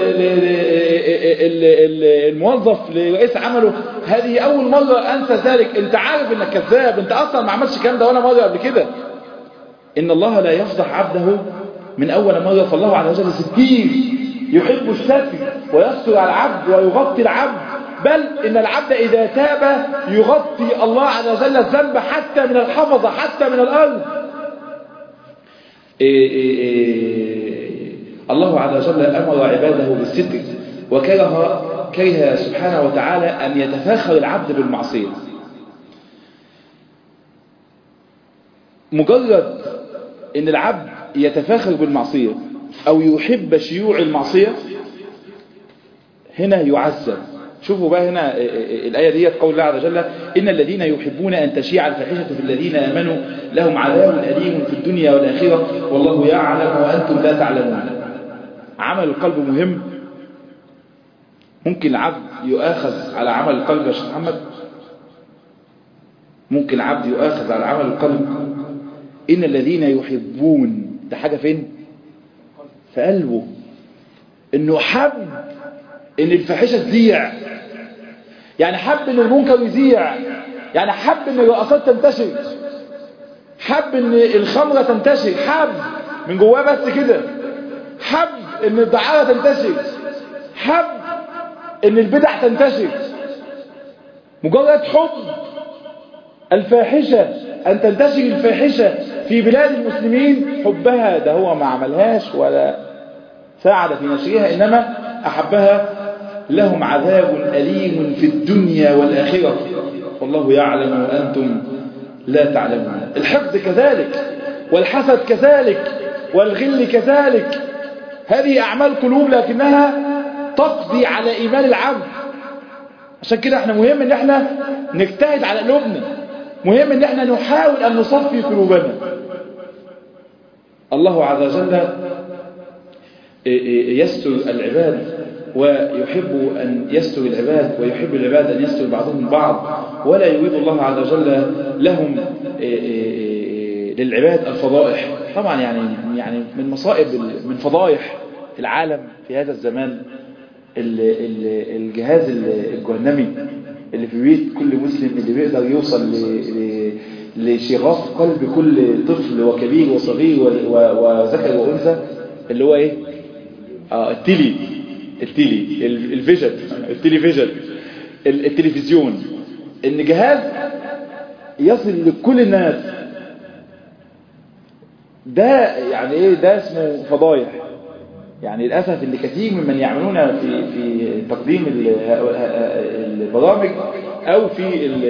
الموظف لرئيس عمله هذه أول مرة أنسى ذلك أنت عارف إنك كذاب أنت أصلا ما عملتش الكلام ده ولا مرة قبل كده إن الله لا يفضح عبده من أول مرة فالله عز وجل ستير يحب الستر ويستر على العبد ويغطي العبد بل إن العبد إذا تاب يغطي الله عز وجل الذنب حتى من الحفظة حتى من الأرض إيه إيه إيه الله عز وجل أمر عباده بالستر وكره كره سبحانه وتعالى أن يتفاخر العبد بالمعصية مجرد ان العبد يتفاخر بالمعصية او يحب شيوع المعصية هنا يعذب شوفوا بقى هنا الآية دي قول الله عز وجل إن الذين يحبون أن تشيع الفاحشة في الذين آمنوا لهم عذاب أليم في الدنيا والآخرة والله يعلم وأنتم لا تعلمون عمل القلب مهم ممكن العبد يؤاخذ على عمل القلب يا شيخ محمد ممكن العبد يؤاخذ على عمل القلب إن الذين يحبون ده حاجة فين في قلبه إنه حب إن الفاحشة تذيع يعني حب إن المنكر يذيع يعني حب إن الرقصات تنتشر حب إن الخمرة تنتشر حب من جواه بس كده حب إن الدعارة تنتشر حب ان البدع تنتشر مجرد حب الفاحشة أن تنتشر الفاحشة في بلاد المسلمين حبها ده هو ما عملهاش ولا ساعد في نشرها إنما أحبها لهم عذاب أليم في الدنيا والآخرة والله يعلم وأنتم لا تعلمون الحقد كذلك والحسد كذلك والغل كذلك هذه أعمال قلوب لكنها تقضي على إيمان العبد عشان كده احنا مهم ان احنا نجتهد على قلوبنا مهم ان احنا نحاول ان نصفي قلوبنا الله عز وجل يستر العباد ويحب أن يستر العباد ويحب العباد أن يستر بعضهم بعض ولا يريد الله عز وجل لهم للعباد الفضائح طبعا يعني يعني من مصائب من فضائح العالم في هذا الزمان الجهاز الجهنمي اللي في بيت كل مسلم اللي بيقدر يوصل لشغاف قلب كل طفل وكبير وصغير وذكر وانثى اللي هو ايه اه التيلي التيلي الفيجن التلفزيون التلفزيون ان جهاز يصل لكل الناس ده يعني ايه ده اسمه فضايح يعني للأسف اللي كثير ممن يعملون في في تقديم البرامج أو في ال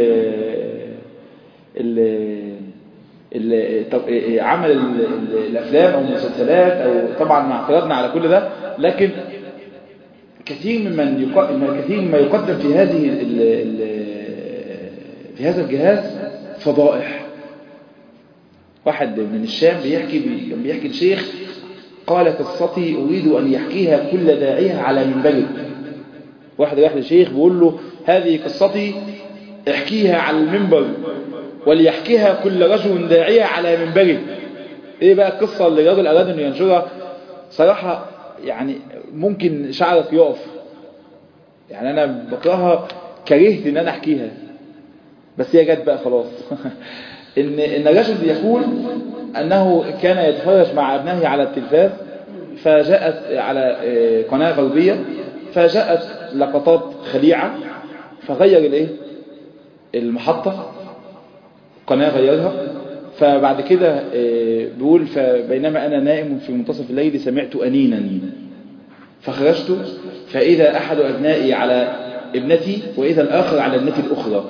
ال عمل الأفلام أو المسلسلات أو طبعا مع اعتراضنا على كل ده لكن كثير ممن يقدم كثير مما يقدم في هذه ال ال في هذا الجهاز فضائح واحد من الشام بيحكي بيحكي الشيخ قال قصتي أريد أن يحكيها كل داعيها على منبره واحد راح لشيخ بيقول له هذه قصتي احكيها على المنبر وليحكيها كل رجل داعية على منبره ايه بقى القصة اللي الراجل أراد أنه ينشرها صراحة يعني ممكن شعرك يقف يعني أنا بقراها كرهت أن أنا أحكيها بس هي جت بقى خلاص إن إن الرجل يقول أنه كان يتفرج مع ابنه على التلفاز فجاءت على قناة غربية فجاءت لقطات خليعة فغير الايه المحطة قناة غيرها فبعد كده بيقول فبينما أنا نائم في منتصف الليل سمعت أنينا فخرجت فإذا أحد أبنائي على ابنتي وإذا الآخر على ابنتي الأخرى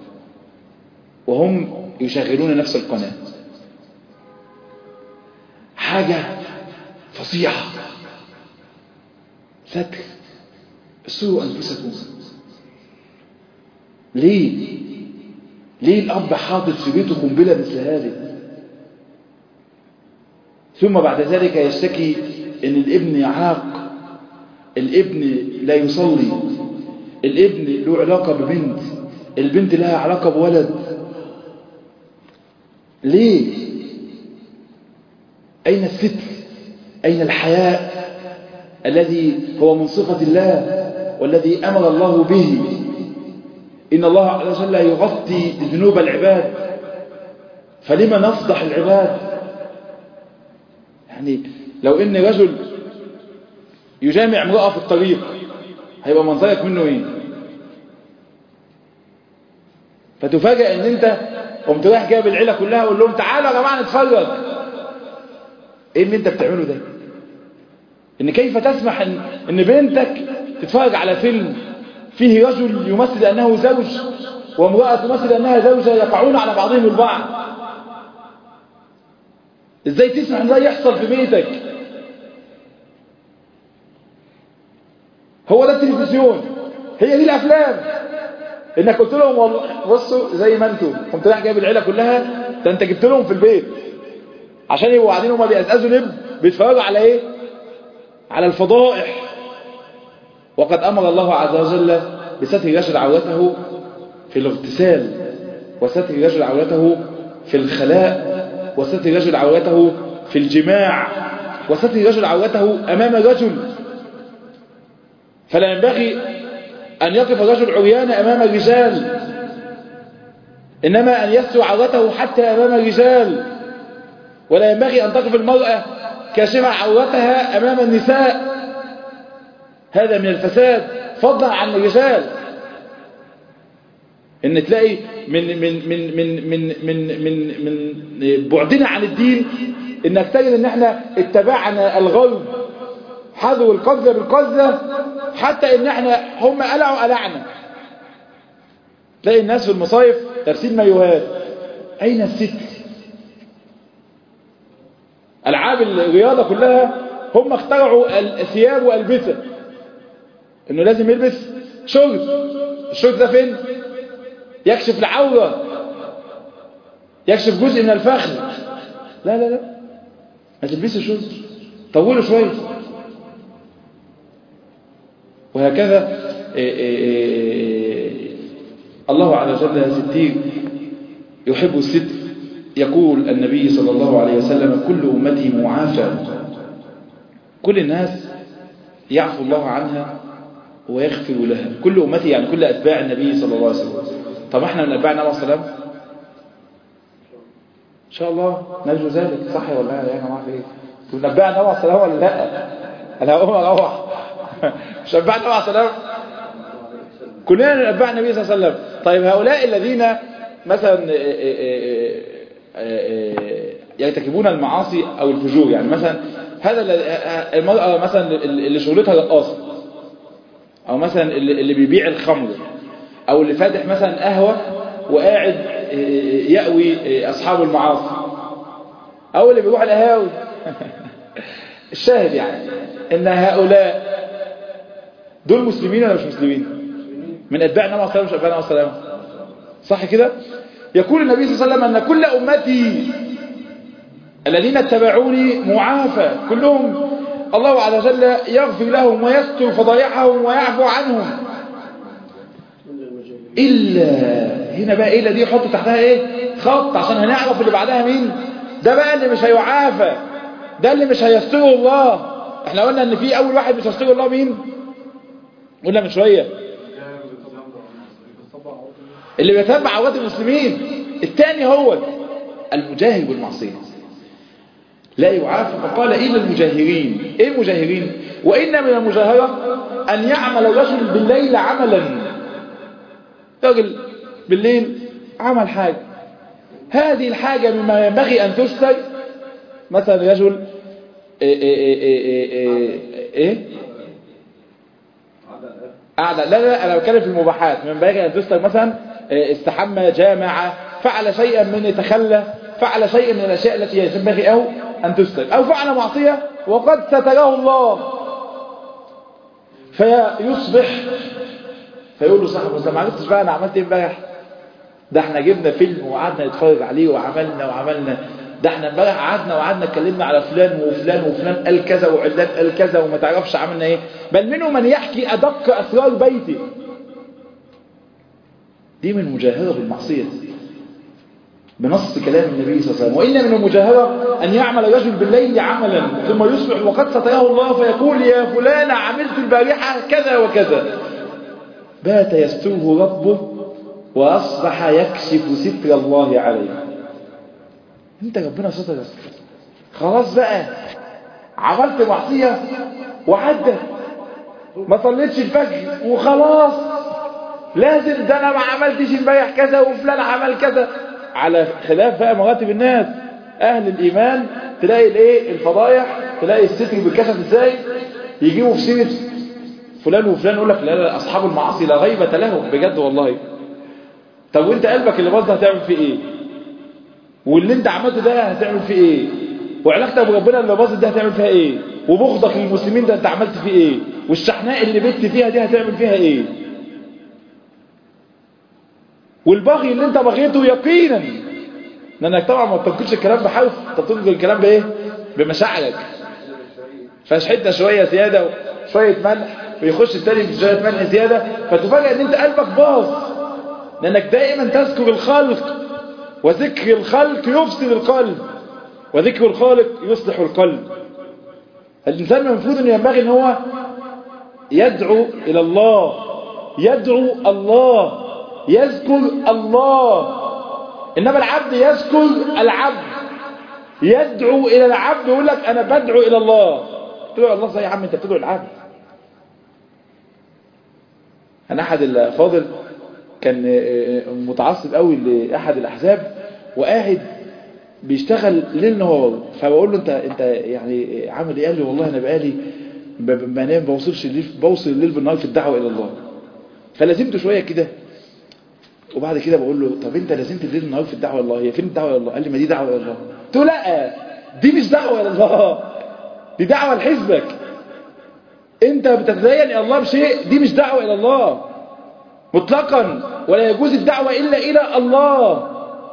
وهم يشغلون نفس القناة حاجة فصيحة ستر سوء أنفسكم ليه ليه الأب حاطط في بيته قنبلة مثل هذه ثم بعد ذلك يشتكي ان الابن يعاق الابن لا يصلي الابن له علاقة ببنت البنت لها علاقة بولد ليه أين الستر أين الحياء الذي هو من صفة الله والذي أمر الله به إن الله عز وجل يغطي ذنوب العباد فلما نفضح العباد يعني لو إن رجل يجامع امرأة في الطريق هيبقى منظرك منه ايه فتفاجأ ان انت قمت رايح جايب العيلة كلها وقول لهم تعالوا يا جماعة نتفرج ايه اللي انت بتعمله ده ان كيف تسمح ان, إن بنتك تتفرج على فيلم فيه رجل يمثل انه زوج وامرأة تمثل انها زوجة يقعون على بعضهم البعض ازاي تسمح ان ده يحصل في بيتك هو ده التلفزيون هي دي الافلام انك قلت لهم والله بصوا زي ما انتم قمت رايح جايب العيله كلها ده انت جبت لهم في البيت عشان يبقوا قاعدين هما بيأزأزوا لب بيتفرجوا على ايه على الفضائح وقد امر الله عز وجل بستر رجل عورته في الاغتسال وستر رجل عورته في الخلاء وستر رجل عورته في الجماع وستر رجل عورته امام رجل فلا ينبغي أن يقف الرجل عريان أمام الرجال إنما أن يستر عورته حتى أمام الرجال ولا ينبغي أن تقف المرأة كاشفة عورتها أمام النساء هذا من الفساد فضلا عن الرجال ان تلاقي من من من من من من من من بعدنا عن الدين انك تجد ان احنا اتبعنا الغرب حذو القذة بالقذة حتى ان احنا هم قلعوا قلعنا تلاقي الناس في المصايف لابسين مايوهات اين الست العاب الرياضة كلها هم اخترعوا الثياب والبسة انه لازم يلبس شورت الشورت ده فين يكشف العورة يكشف جزء من الفخذ لا لا لا ما تلبسوا شورت طولوا شوية وهكذا إيه إيه إيه الله عز وجل ستير يحب الستر يقول النبي صلى الله عليه وسلم كل أمتي معافى كل الناس يعفو الله عنها ويغفر لها كل أمتي يعني كل أتباع النبي صلى الله عليه وسلم طب احنا من أتباع النبي صلى الله عليه وسلم إن شاء الله نرجو ذلك صح ولا لا يا جماعة في ايه تقول نتباع النبي صلى الله عليه وسلم ولا لا أنا هقوم أروح مش أتباع النبي صلى الله عليه وسلم كلنا نتباع النبي صلى الله عليه وسلم طيب هؤلاء الذين مثلا يرتكبون المعاصي أو الفجور يعني مثلا هذا المرأة مثلا اللي شغلتها رقاصة أو مثلا اللي بيبيع الخمر أو اللي فاتح مثلا قهوة وقاعد يأوي أصحاب المعاصي أو اللي بيروح القهاوي الشاهد يعني إن هؤلاء دول مسلمين ولا مش مسلمين من أتباع النبي صلى الله عليه وسلم مش أتباع النبي صلى الله عليه وسلم صح كده يقول النبي صلى الله عليه وسلم أن كل أمتي الذين اتبعوني معافى كلهم الله عز وجل يغفر لهم ويستر فضايحهم ويعفو عنهم إلا هنا بقى إلا دي حط تحتها إيه خط عشان هنعرف اللي بعدها مين ده بقى اللي مش هيعافى ده اللي مش هيستره الله احنا قلنا ان في اول واحد مش هيستره الله مين قلنا من شوية اللي بيتبع عورات المسلمين الثاني هو المجاهر بالمعصية لا يعافى فقال إلا المجاهرين إيه المجاهرين وإن من المجاهرة أن يعمل الرجل بالليل عملا رجل بالليل عمل حاجة هذه الحاجة مما ينبغي أن تستر مثلا رجل إيه إيه إيه إيه إيه قاعدة لا لا أنا بتكلم في المباحات من ينبغي أن تستر مثلا استحمى جامعة فعل شيئا من يتخلى فعل شيئا من الأشياء التي ينبغي أو أن تستر أو فعل معصية وقد ستره الله فيصبح فيقول له صاحبه انت ما عرفتش بقى انا عملت ايه امبارح ده احنا جبنا فيلم وقعدنا نتفرج عليه وعملنا وعملنا ده احنا امبارح قعدنا وقعدنا اتكلمنا على فلان وفلان وفلان قال كذا وعلان قال كذا وما تعرفش عملنا ايه بل منهم من يحكي ادق اسرار بيته دي من مجاهرة بالمعصية بنص كلام النبي صلى الله عليه وسلم وإن من المجاهرة أن يعمل الرجل بالليل عملا ثم يصبح وقد ستره الله فيقول يا فلان عملت البارحة كذا وكذا بات يستره ربه وأصبح يكشف ستر الله عليه انت ربنا سترك خلاص بقى عملت معصية وعدت ما صليتش الفجر وخلاص لازم ده انا ما عملتش امبارح كذا وفلان عمل كذا على خلاف بقى مراتب الناس اهل الايمان تلاقي الايه الفضايح تلاقي الستر بيتكشف ازاي يجيبوا في سيره فلان وفلان يقول لك لا لا اصحاب المعاصي لا غيبه لهم بجد والله طب وانت قلبك اللي باظ ده هتعمل فيه ايه واللي انت عملته ده هتعمل فيه ايه وعلاقتك بربنا اللي باظت ده هتعمل فيها ايه وبغضك للمسلمين ده انت عملت فيه ايه والشحناء اللي بت فيها دي هتعمل فيها ايه والبغي اللي انت بغيته يقينا لانك طبعا ما بتنقلش الكلام بحرف انت بتنقل الكلام بايه بمشاعرك فشحتنا شويه زياده وشويه ملح ويخش التاني بشويه ملح زياده فتفاجئ ان انت قلبك باظ لانك دائما تذكر الخلق وذكر الخلق يفسد القلب وذكر الخالق يصلح القلب الإنسان المفروض أن ينبغي أن هو يدعو إلى الله يدعو الله يذكر الله إنما العبد يذكر العبد يدعو إلى العبد يقول لك أنا بدعو إلى الله تدعو الله زي يا عم أنت بتدعو العبد أنا أحد الفاضل كان متعصب قوي لأحد الأحزاب وقاعد بيشتغل ليل نهار فبقول له انت انت يعني عامل ايه قال لي والله انا بقالي بنام بوصلش الليل بوصل الليل بالنهار في الدعوه الى الله فلازمته شويه كده وبعد كده بقول له طب انت لازمت الليل النهار في الدعوه الى الله هي فين الدعوه الى الله قال لي ما دي دعوه الى الله قلت له لا دي مش دعوه الى الله دي دعوه لحزبك انت بتتزين الى الله بشيء دي مش دعوه الى الله مطلقا ولا يجوز الدعوه الا الى الله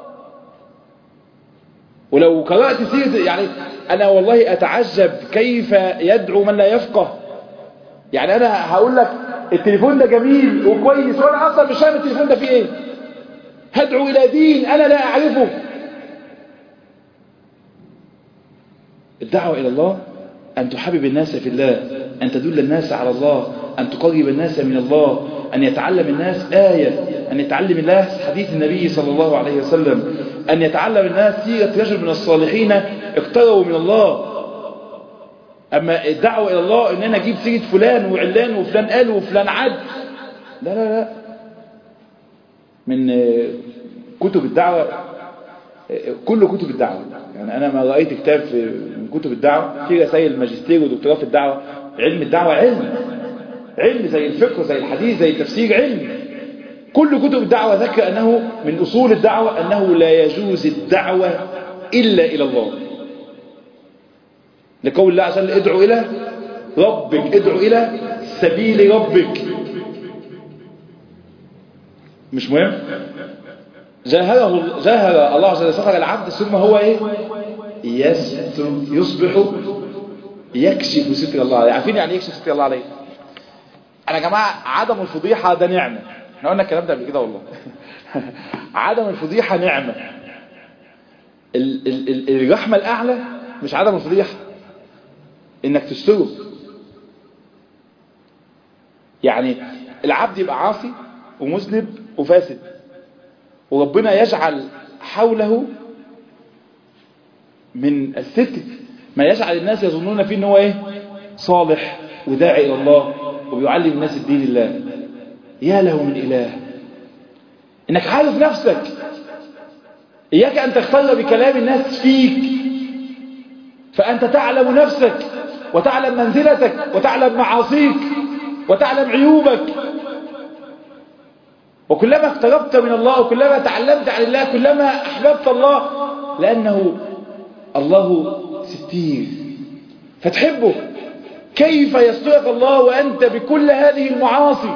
ولو قرأت سيرة يعني أنا والله أتعجب كيف يدعو من لا يفقه يعني أنا هقول لك التليفون ده جميل وكويس وأنا أصلا مش فاهم التليفون ده فيه إيه هدعو إلى دين أنا لا أعرفه الدعوة إلى الله أن تحبب الناس في الله أن تدل الناس على الله أن تقرب الناس من الله أن يتعلم الناس آية أن يتعلم الناس حديث النبي صلى الله عليه وسلم أن يتعلم الناس سيرة رجل من الصالحين اقتربوا من الله أما الدعوة إلى الله أن أنا أجيب سيرة فلان وعلان وفلان قال وفلان عد لا لا لا من كتب الدعوة كل كتب الدعوة يعني أنا ما رأيت كتاب من كتب الدعوة في رسائل الماجستير ودكتوراه في الدعوة علم الدعوة علم علم زي الفقه زي الحديث زي التفسير علم كل كتب الدعوة ذكر أنه من أصول الدعوة أنه لا يجوز الدعوة إلا إلى الله لقول الله عز وجل ادعو إلى ربك ادعو إلى سبيل ربك مش مهم جاهره جاهر الله عز وجل سخر العبد ثم هو ايه يستر يصبح يكشف ستر الله عليه عارفين يعني يكشف ستر الله عليه انا يا جماعه عدم الفضيحه ده نعمه احنا قلنا الكلام ده قبل كده والله عدم الفضيحه نعمه ال ال ال الرحمه الاعلى مش عدم الفضيحه انك تستره يعني العبد يبقى عاصي ومذنب وفاسد وربنا يجعل حوله من الستر ما يجعل الناس يظنون فيه ان هو ايه صالح وداعي الى الله وبيعلم الناس الدين الله يا له من اله انك عارف نفسك اياك ان تختل بكلام الناس فيك فانت تعلم نفسك وتعلم منزلتك وتعلم معاصيك وتعلم عيوبك وكلما اقتربت من الله وكلما تعلمت عن الله كلما أحببت الله لأنه الله ستير فتحبه كيف يسترك الله وأنت بكل هذه المعاصي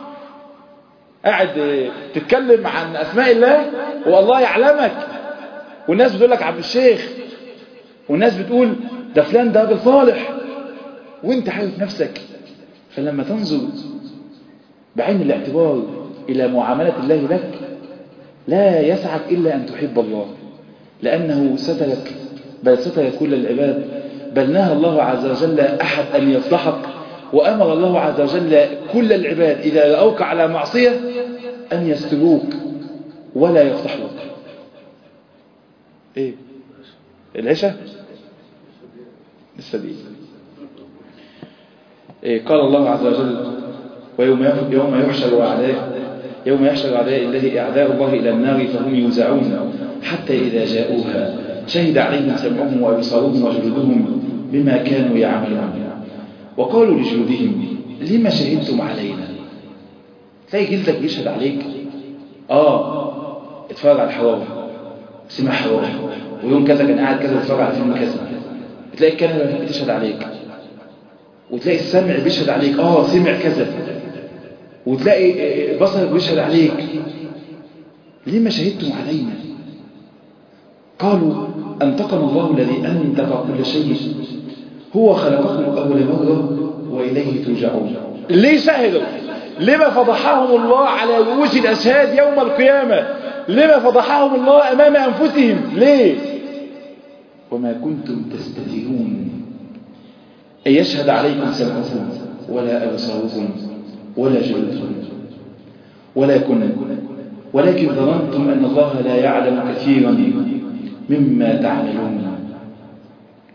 قاعد تتكلم عن أسماء الله والله يعلمك والناس بتقول لك عبد الشيخ والناس بتقول ده فلان ده راجل صالح وانت عارف نفسك فلما تنظر بعين الاعتبار إلى معاملة الله لك لا يسعك إلا أن تحب الله لأنه سترك بل ستر كل العباد بل نهى الله عز وجل أحد أن يفضحك وأمر الله عز وجل كل العباد إذا رأوك على معصية أن يستروك ولا يفضحوك إيه العشاء لسه دي إيه قال الله عز وجل ويوم يوم يحشر أعداء يوم يحشر أعداء الله أعداء الله إلى النار فهم يوزعون حتى إذا جاءوها شهد عليهم سمعهم وأبصارهم وجلودهم بما كانوا يعملون وقالوا لجلودهم لما شهدتم علينا تلاقي جلدك بيشهد عليك آه اتفرج على الحرام سمع حرام ويوم كذا كان قاعد كذا واتفرج على فيلم كذا تلاقي الكلمة بتشهد عليك وتلاقي السمع بيشهد عليك اه سمع كذا وتلاقي بصرك بيشهد عليك لما شهدتم علينا قالوا أنتقنا الله الذي أنتق كل شيء هو خلقكم أول مرة وإليه ترجعون ليه شهدوا لما فضحهم الله على رؤوس الأشهاد يوم القيامة لما فضحهم الله أمام أنفسهم ليه وما كنتم تستترون أن يشهد عليكم سمعكم ولا أبصاركم ولا جلودكم ولكن ولكن ظننتم أن الله لا يعلم كثيرا مما تعملون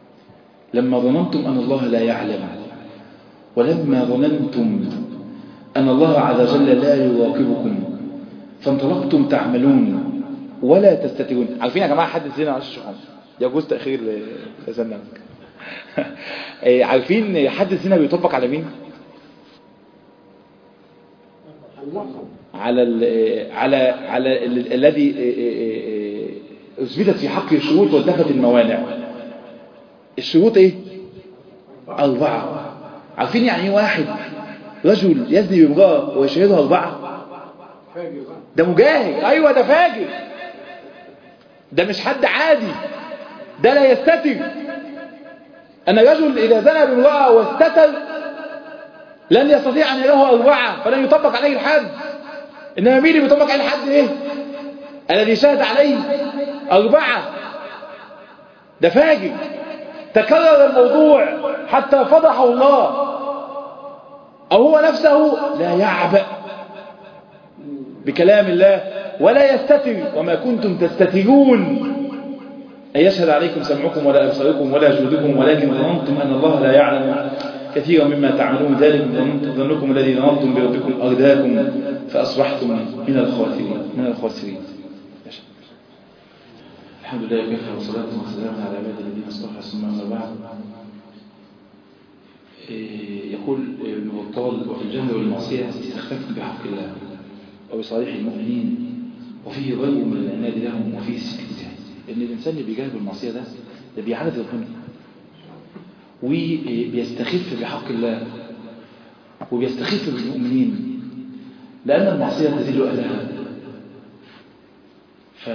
لما ظننتم أن الله لا يعلم ولما ظننتم أن الله عز وجل لا يراقبكم فانطلقتم تعملون ولا تستترون عارفين يا جماعة حد زينا عشر شحون يجوز تأخير لسنة عارفين حد الزنا بيطبق على مين على ال على على ال- الذي اثبتت في حقه الشروط وانتفت الموانع الشروط ايه أربعة عارفين يعني ايه واحد رجل يزني بامرأة ويشهدها أربعة ده مجاهد أيوة ده فاجر ده مش حد عادي ده لا يستتر أن رجل إذا زنى بامرأة واستتر لن يستطيع أن يره أربعة فلن يطبق عليه الحد إنما مين اللي بيطبق عليه الحد إيه الذي شهد عليه أربعة ده فاجر تكرر الموضوع حتى فضحه الله أو هو نفسه لا يعبأ بكلام الله ولا يستتر وما كنتم تستترون أن يشهد عليكم سمعكم ولا أبصاركم ولا جلودكم ولكن ظننتم أن الله لا يعلم كثيرا مما تعملون ذلك ظنكم الذي ظننتم بربكم أرداكم فأصبحتم من الخاسرين من الخاسرين الحمد لله وكفى والصلاة والسلام على عباد الذين اصطفى ثم أما بعد إيه، يقول ابن بطال وفي الجهل والمعصية استخفاف بحق الله وبصالح المؤمنين وفيه غير من العناد لهم وفيه السكت ان الانسان اللي بيجاهد بالمعصيه ده ده بيعاند ربنا وبيستخف بحق الله وبيستخف بالمؤمنين لان المعصيه تزيل اهلها ف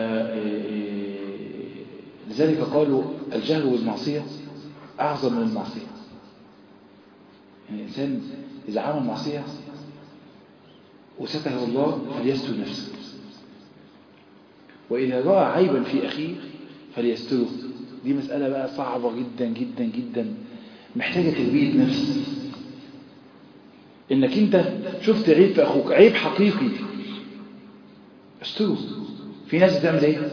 لذلك قالوا الجهل والمعصيه اعظم من المعصيه يعني الانسان اذا عمل معصيه وستره الله فليستر نفسه وإذا رأى عيبا في أخيه فليستره دي مسألة بقى صعبة جدا جدا جدا محتاجة تربية نفس إنك أنت شفت عيب في أخوك عيب حقيقي استره في ناس بتعمل إيه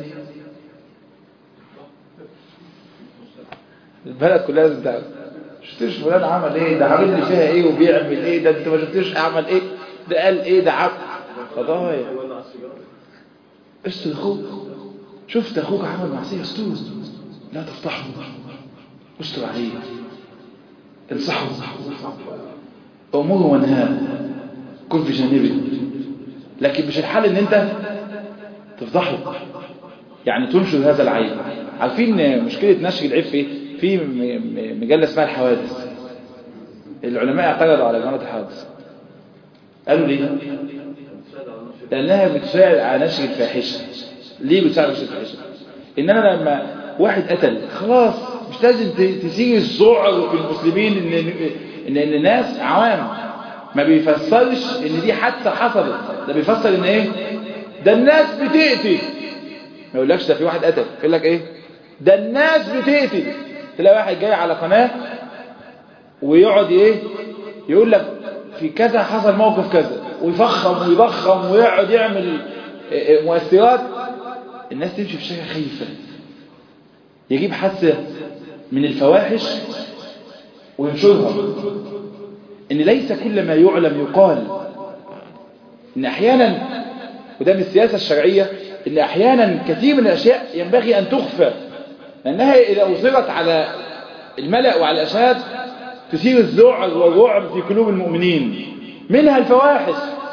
البلد كلها لازم تعرف شفتش فلان عمل ايه ده عامل لي فيها ايه وبيعمل ايه ده انت ما شفتش عمل ايه ده قال ايه ده عمل قضايا استر اخوك شفت اخوك عمل معصيه استر لا تفضحه استر عليه انصحه امره وانهاه كن في جانبه لكن مش الحل ان انت تفضحه يعني تنشر هذا العيب عارفين مشكله نشر العيب في ايه في مجله اسمها الحوادث العلماء اعترضوا على جريمه الحوادث قالوا ليه لأنها بتساعد على نشر الفاحشة ليه بتساعد على نشر الفاحشة إن أنا لما واحد قتل خلاص مش لازم تسير الذعر في المسلمين إن, إن, إن الناس عوام ما بيفسرش إن دي حادثة حصلت ده بيفسر إن إيه ده الناس بتقتل ما يقولكش ده في واحد قتل يقول لك إيه ده الناس بتقتل تلاقي واحد جاي على قناة ويقعد إيه يقول لك في كذا حصل موقف كذا ويفخم ويضخم ويقعد يعمل مؤثرات الناس تمشي في الشارع خايفة يجيب حادثة من الفواحش وينشرها ان ليس كل ما يعلم يقال ان احيانا وده من السياسة الشرعية ان احيانا كثير من الاشياء ينبغي ان تخفى لانها اذا اصرت على الملأ وعلى الاشهاد تثير الذعر والرعب في قلوب المؤمنين منها الفواحش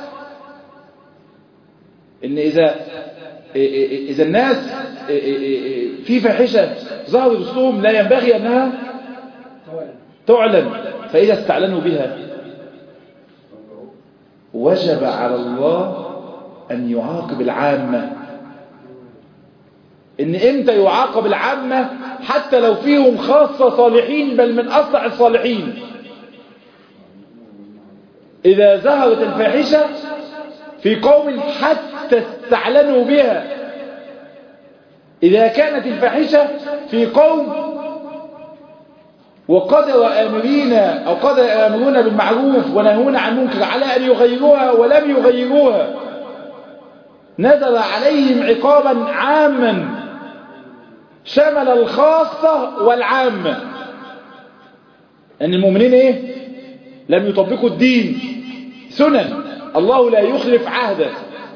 ان اذا اذا الناس في فاحشه ظهرت وسطهم لا ينبغي انها تعلن فاذا استعلنوا بها وجب على الله ان يعاقب العامه ان امتى يعاقب العامه حتى لو فيهم خاصه صالحين بل من اصلح الصالحين إذا ظهرت الفاحشة في قوم حتى استعلنوا بها إذا كانت الفاحشة في قوم وقدر آمرين أو قدر آمرون بالمعروف ونهون عن المنكر على أن يغيروها ولم يغيروها نزل عليهم عقابا عاما شمل الخاصة والعامة أن المؤمنين إيه؟ لم يطبقوا الدين سنن الله لا يخلف عهده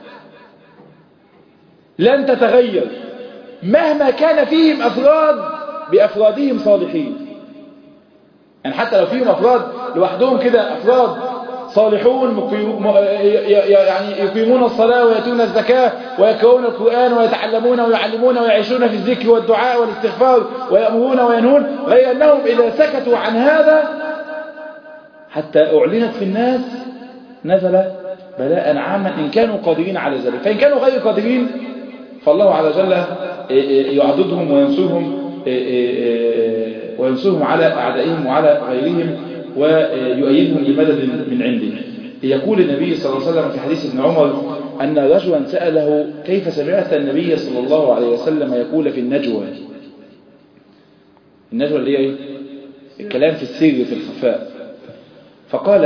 لن تتغير مهما كان فيهم أفراد بأفرادهم صالحين يعني حتى لو فيهم أفراد لوحدهم كده أفراد صالحون مقيم- م- ي- ي- يعني يقيمون الصلاة ويأتون الزكاة ويقرؤون القرآن ويتعلمون ويعلمون ويعيشون في الذكر والدعاء والاستغفار ويأمرون وينهون غير أنهم إذا سكتوا عن هذا حتى أعلنت في الناس نزل بلاء عاما إن كانوا قادرين على ذلك فإن كانوا غير قادرين فالله عز وجل يعضدهم وينصرهم وينصرهم على أعدائهم وعلى غيرهم ويؤيدهم بمدد من عنده يقول النبي صلى الله عليه وسلم في حديث ابن عمر أن رجلا سأله كيف سمعت النبي صلى الله عليه وسلم يقول في النجوى النجوى اللي هي ايه الكلام في السر في الخفاء فقال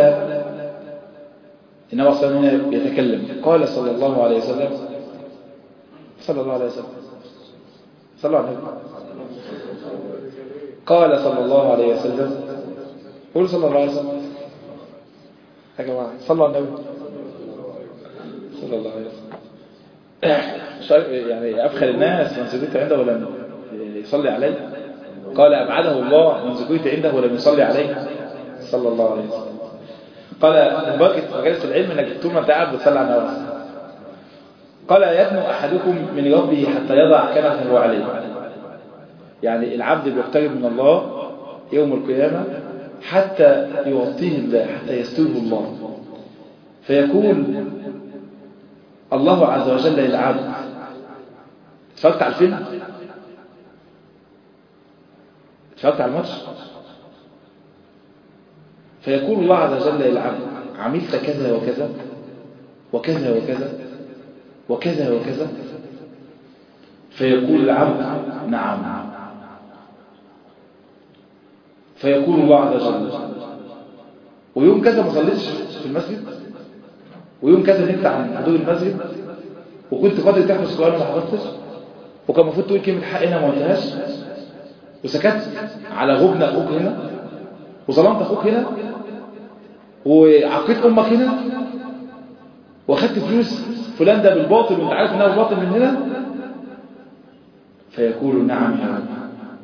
إنما صلى الله عليه وسلم يتكلم قال صلى الله عليه وسلم صلى الله عليه وسلم صلى الله عليه وسلم قال صلى الله عليه وسلم قول صلى الله عليه وسلم يا جماعة صلى على النبي صلى الله عليه وسلم يعني أبخل الناس من سكوت عنده ولم يصلي عليه قال أبعده الله من سكوت عنده ولم يصلي عليه صلى الله عليه وسلم قال من بركة مجالس العلم انك طول ما انت قاعد بتصلي على النبي قال يدنو احدكم من ربه حتى يضع كنفه عليه يعني العبد بيقترب من الله يوم القيامة حتى يغطيه الله حتى يستوه الله فيقول الله عز وجل للعبد اتفرجت على الفيلم اتفرجت على الماتش فيقول الله عز وجل للعبد عملت كذا وكذا وكذا وكذا وكذا وكذا فيقول العبد نعم فيقول الله عز وجل ويوم كذا ما صليتش في المسجد ويوم كذا نمت عن حدود المسجد وكنت قادر تحفظ القرآن وما حفظتش وكان المفروض تقول كلمة حق هنا ما قلتهاش وسكت على غبن أخوك هنا وظلمت أخوك هنا وعقيت أمك هنا واخدت فلوس فلان ده بالباطل وانت عارف انها بالباطل من هنا فيقول نعم يا رب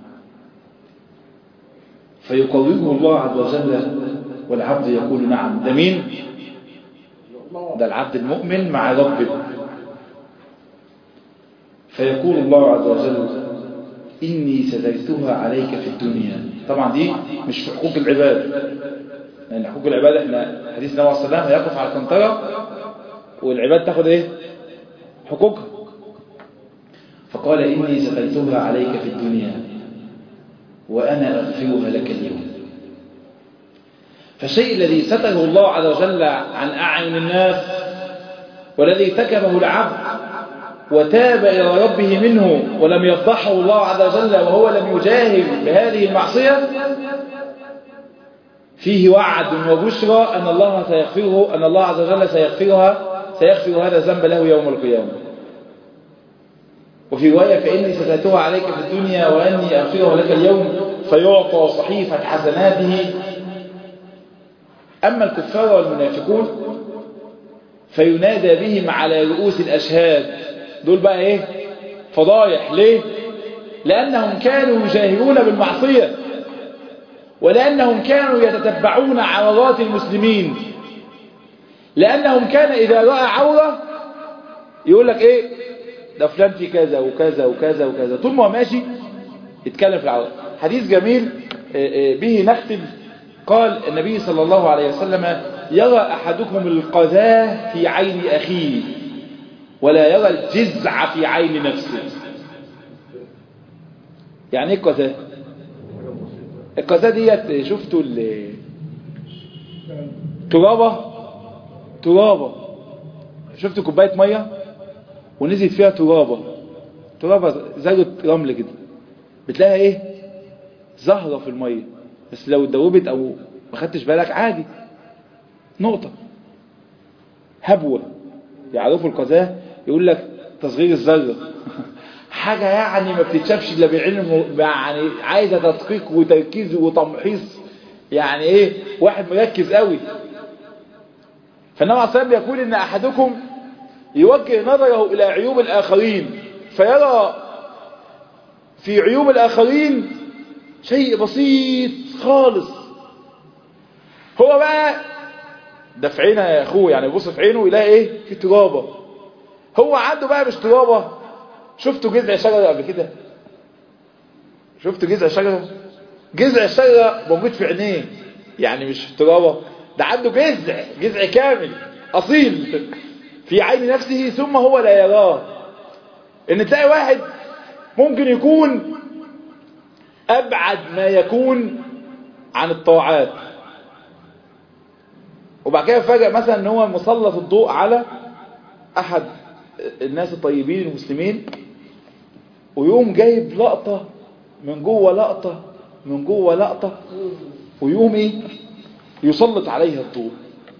فيقوله الله عز وجل والعبد يقول نعم ده مين ده العبد المؤمن مع ربه فيقول الله عز وجل إني سديتها عليك في الدنيا طبعا دي مش في حقوق العباد لأن حقوق العباد احنا حديث النبي صلى الله عليه وسلم يقف على القنطرة والعباد تاخد ايه حقوقها فقال إني سديتها عليك في الدنيا وأنا أغفرها لك اليوم فالشيء الذي ستره الله عز وجل عن أعين الناس والذي ارتكبه العبد وتاب إلى ربه منه ولم يفضحه الله عز وجل وهو لم يجاهر بهذه المعصية فيه وعد وبشرى أن الله سيغفره أن الله عز وجل سيغفرها سيغفر هذا الذنب له يوم القيامة وفي رواية فإني ستاتها عليك في الدنيا وأني أغفرها لك اليوم فيعطى صحيفة حسناته أما الكفار والمنافقون فينادى بهم على رؤوس الأشهاد دول بقى إيه فضايح ليه لأنهم كانوا يجاهرون بالمعصية ولأنهم كانوا يتتبعون عورات المسلمين لأنهم كان إذا رأى عورة يقول لك إيه ده فلان في كذا وكذا وكذا وكذا طول ما هو ماشي يتكلم في العورة حديث جميل به نختم قال النبي صلى الله عليه وسلم يرى أحدكم القذاة في عين أخيه ولا يرى الجزع في عين نفسه يعني ايه القذاة القذاة ديت شفتوا ترابة ترابة شفتوا كوباية مية ونزلت فيها ترابة ترابة ذرة رمل كده بتلاقيها ايه زهرة في المية بس لو اتدوبت او ما خدتش بالك عادي نقطة هبوة يعرفوا القذاة يقول لك تصغير الذرة حاجة يعني ما بتتشافش الا بعلم يعني عايزة تدقيق وتركيز وتمحيص يعني ايه واحد مركز قوي فالنبي عليه الصلاة والسلام يقول إن أحدكم يوجه نظره إلى عيوب الآخرين فيرى في عيوب الآخرين شيء بسيط خالص هو بقى ده في عينه يا اخوه يعني يبص في عينه يلاقي ايه في ترابه هو عنده بقى مش ترابه شفتوا جذع شجره قبل كده شفتوا جذع شجره جذع الشجره موجود في عينيه يعني مش ترابه ده عنده جذع جذع كامل اصيل في عين نفسه ثم هو لا يراه ان تلاقي واحد ممكن يكون ابعد ما يكون عن الطاعات وبعد كده فجأة مثلا ان هو مسلط الضوء على احد الناس الطيبين المسلمين ويقوم جايب لقطة من جوه لقطة من جوه لقطة ويقوم ايه يسلط عليها الضوء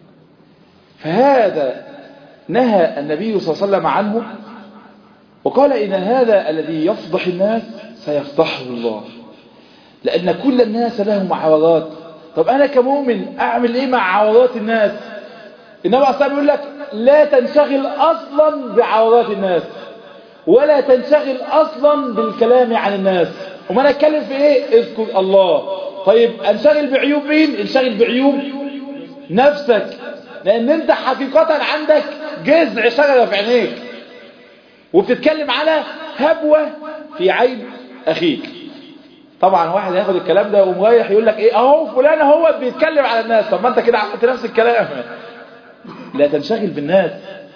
فهذا نهى النبي صلى الله عليه وسلم عنه وقال إن هذا الذي يفضح الناس سيفضحه الله لأن كل الناس لهم عورات طب أنا كمؤمن أعمل إيه مع عورات الناس النبي عليه الصلاة يقول لك لا تنشغل أصلا بعورات الناس ولا تنشغل أصلا بالكلام عن الناس وما أنا أتكلم في إيه اذكر الله طيب انشغل بعيوب مين انشغل بعيوب نفسك لأن أنت حقيقة عندك جذع شجرة في عينيك وبتتكلم على هبوة في عين أخيك طبعا واحد هياخد الكلام ده ويقوم رايح يقول لك ايه اهو فلان هو بيتكلم على الناس طب ما انت كده عملت نفس الكلام لا تنشغل بالناس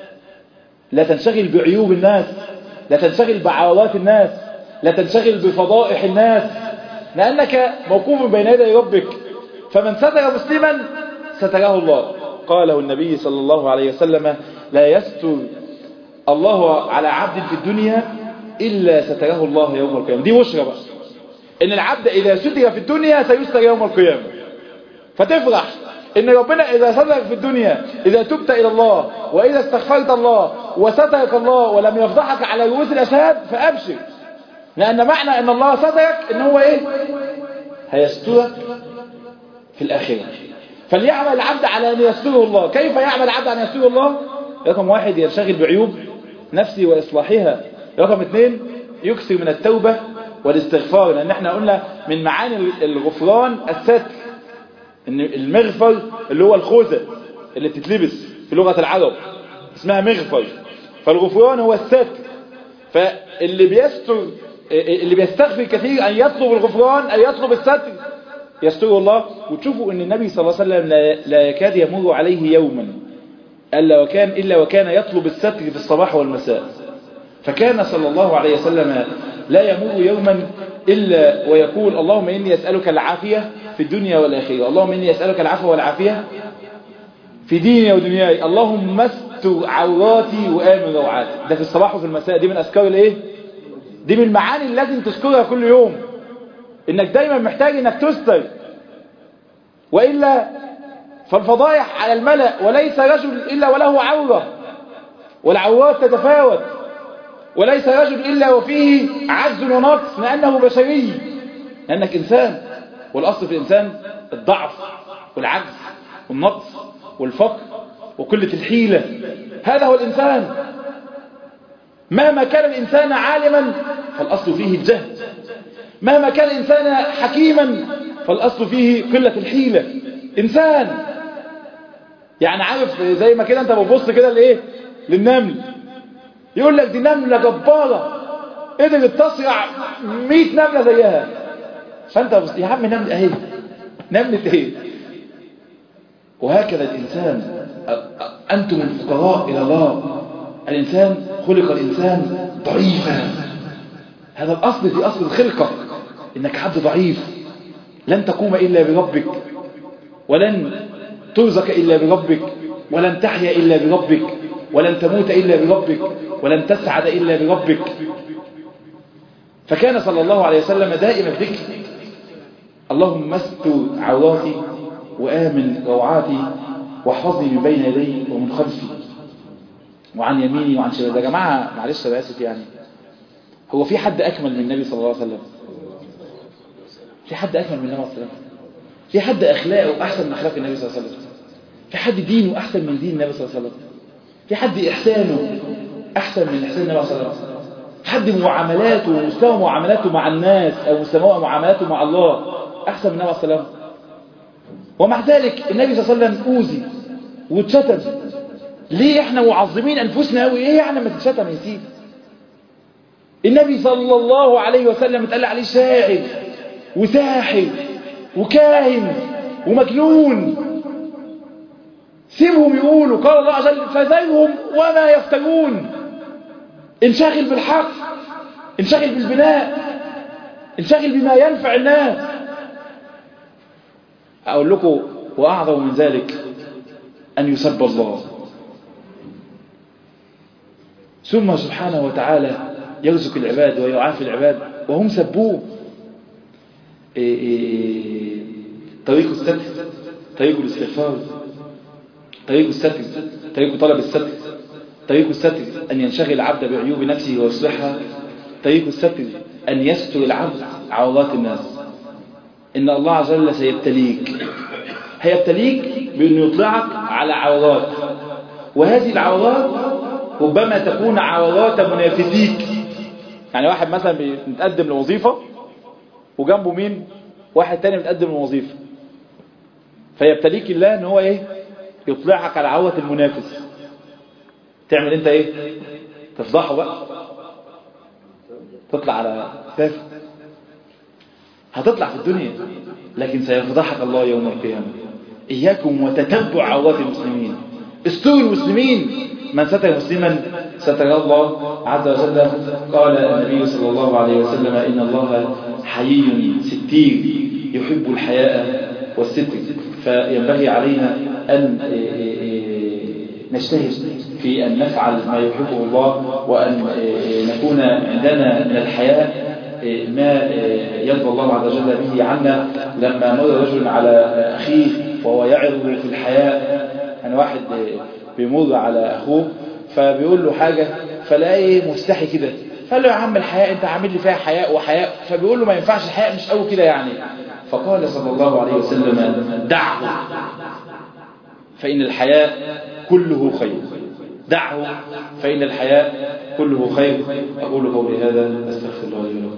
لا تنشغل بعيوب الناس لا تنشغل بعورات الناس لا تنشغل بفضائح الناس لأنك موقوف بين يدي ربك فمن ستر مسلما ستره الله قاله النبي صلى الله عليه وسلم لا يستر الله على عبد في الدنيا إلا ستره الله يوم القيامة دي بشرى بقى إن العبد إذا ستر في الدنيا سيستر يوم القيامة فتفرح إن ربنا إذا سترك في الدنيا إذا تبت إلى الله وإذا استغفرت الله وسترك الله ولم يفضحك على رؤوس الأشهاد فأبشر لأن معنى أن الله سترك إن هو إيه هيسترك في الآخرة فليعمل العبد على أن يستره الله كيف يعمل العبد على أن يستره الله رقم واحد ينشغل بعيوب نفسه وإصلاحها رقم اثنين يكثر من التوبة والاستغفار لأن احنا قلنا من معاني الغفران الستر ان المغفر اللي هو الخوذة اللي بتتلبس في لغة العرب اسمها مغفر فالغفران هو الستر فاللي بيستر اللي بيستغفر كثير أن يطلب الغفران أن يطلب الستر يستر الله وتشوفوا أن النبي صلى الله عليه وسلم لا يكاد يمر عليه يوما ألا وكان إلا وكان يطلب الستر في الصباح والمساء فكان صلى الله عليه وسلم لا يمر يوما إلا ويقول اللهم إني أسألك العافية في الدنيا والآخرة اللهم إني أسألك العفو والعافية في ديني ودنياي اللهم استر عوراتي وآمن روعاتي ده في الصباح وفي المساء دي من أذكار الإيه دي من المعاني اللي لازم تذكرها كل يوم إنك دايما محتاج إنك تستر وإلا فالفضايح على الملأ وليس رجل إلا وله عورة والعورات تتفاوت وليس رجل إلا وفيه عجز ونقص لأنه بشري لأنك إنسان والأصل في الإنسان الضعف والعجز والنقص والفقر وقلة الحيلة هذا هو الإنسان مهما كان الإنسان عالما فالأصل فيه الجهل مهما كان الإنسان حكيما فالأصل فيه قلة الحيلة إنسان يعني عارف زي ما كده أنت بتبص كده لإيه للنمل يقول لك دي نملة جبارة قدرت تصرع 100 نملة زيها فأنت بص يا عم نملة أهي نملة إيه وهكذا الإنسان أنتم الفقراء إلى الله الإنسان خلق الإنسان ضعيفا هذا الأصل في أصل الخلقة إنك عبد ضعيف لن تقوم إلا بربك ولن ترزق إلا بربك ولن تحيا إلا بربك ولن تموت إلا بربك ولن تسعد إلا بربك فكان صلى الله عليه وسلم دائما ذكر اللهم استر عوراتي وآمن روعاتي واحفظني من بين يدي ومن خلفي وعن يميني وعن شمالي يا جماعة معلش أنا آسف يعني هو في حد أكمل من النبي صلى الله عليه وسلم في حد أكمل من النبي صلى الله عليه وسلم في حد أخلاقه أحسن من أخلاق النبي صلى الله عليه وسلم في حد دينه أحسن من دين النبي صلى الله عليه وسلم في حد إحسانه أحسن من إحسان النبي صلى الله عليه وسلم حد معاملاته ومستوى معاملاته مع الناس أو مستوى معاملاته مع الله أحسن من النبي صلى الله عليه وسلم ومع ذلك النبي صلى الله عليه وسلم أوذي واتشتم ليه احنا معظمين أنفسنا قوي ايه يعني ما تتشتم يا سيدي النبي صلى الله عليه وسلم اتقال عليه شاعر وساحر وكاهن ومجنون سيبهم يقولوا قال الله عز وجل فذرهم وما يفترون انشغل بالحق انشغل بالبناء انشغل بما ينفع الناس أقول لكم وأعظم من ذلك أن يسب الله ثم سبحانه وتعالى يرزق العباد ويعافي العباد وهم سبوه إيه إيه طريق الستر طريق الاستغفار طريق الستر طريق طلب الستر طريق الستر أن ينشغل العبد بعيوب نفسه ويصلحها طريق الستر أن يستر العبد عورات الناس إن الله عز وجل سيبتليك هيبتليك بأنه يطلعك على عورات وهذه العورات ربما تكون عورات منافسيك يعني واحد مثلا بيتقدم لوظيفة وجنبه مين واحد تاني بيتقدم لوظيفة فيبتليك الله ان هو ايه يطلعك على عورة المنافس تعمل انت ايه تفضحه بقى تطلع على كتافه هتطلع في الدنيا لكن سيفضحك الله يوم القيامة إياكم وتتبع عورات المسلمين استووا المسلمين من ستر مسلما ستر الله عز وجل قال النبي صلى الله عليه وسلم إن الله حيي ستير يحب الحياء والستر فينبغي علينا أن نجتهد في أن نفعل ما يحبه الله وأن نكون عندنا من الحياء ما يرضى الله عز وجل به عنا لما مر رجل على أخيه وهو يعرض في الحياء أنا واحد بيمر على أخوه فبيقول له حاجة فلاقيه مستحي كده فقال له يا عم الحياء انت عامل لي فيها حياء وحياء فبيقول له ما ينفعش الحياء مش قوي كده يعني فقال صلى الله عليه وسلم دعه فإن الحياء كله خير دعه فإن الحياء كله خير أقول قولي هذا أستغفر الله لي ولكم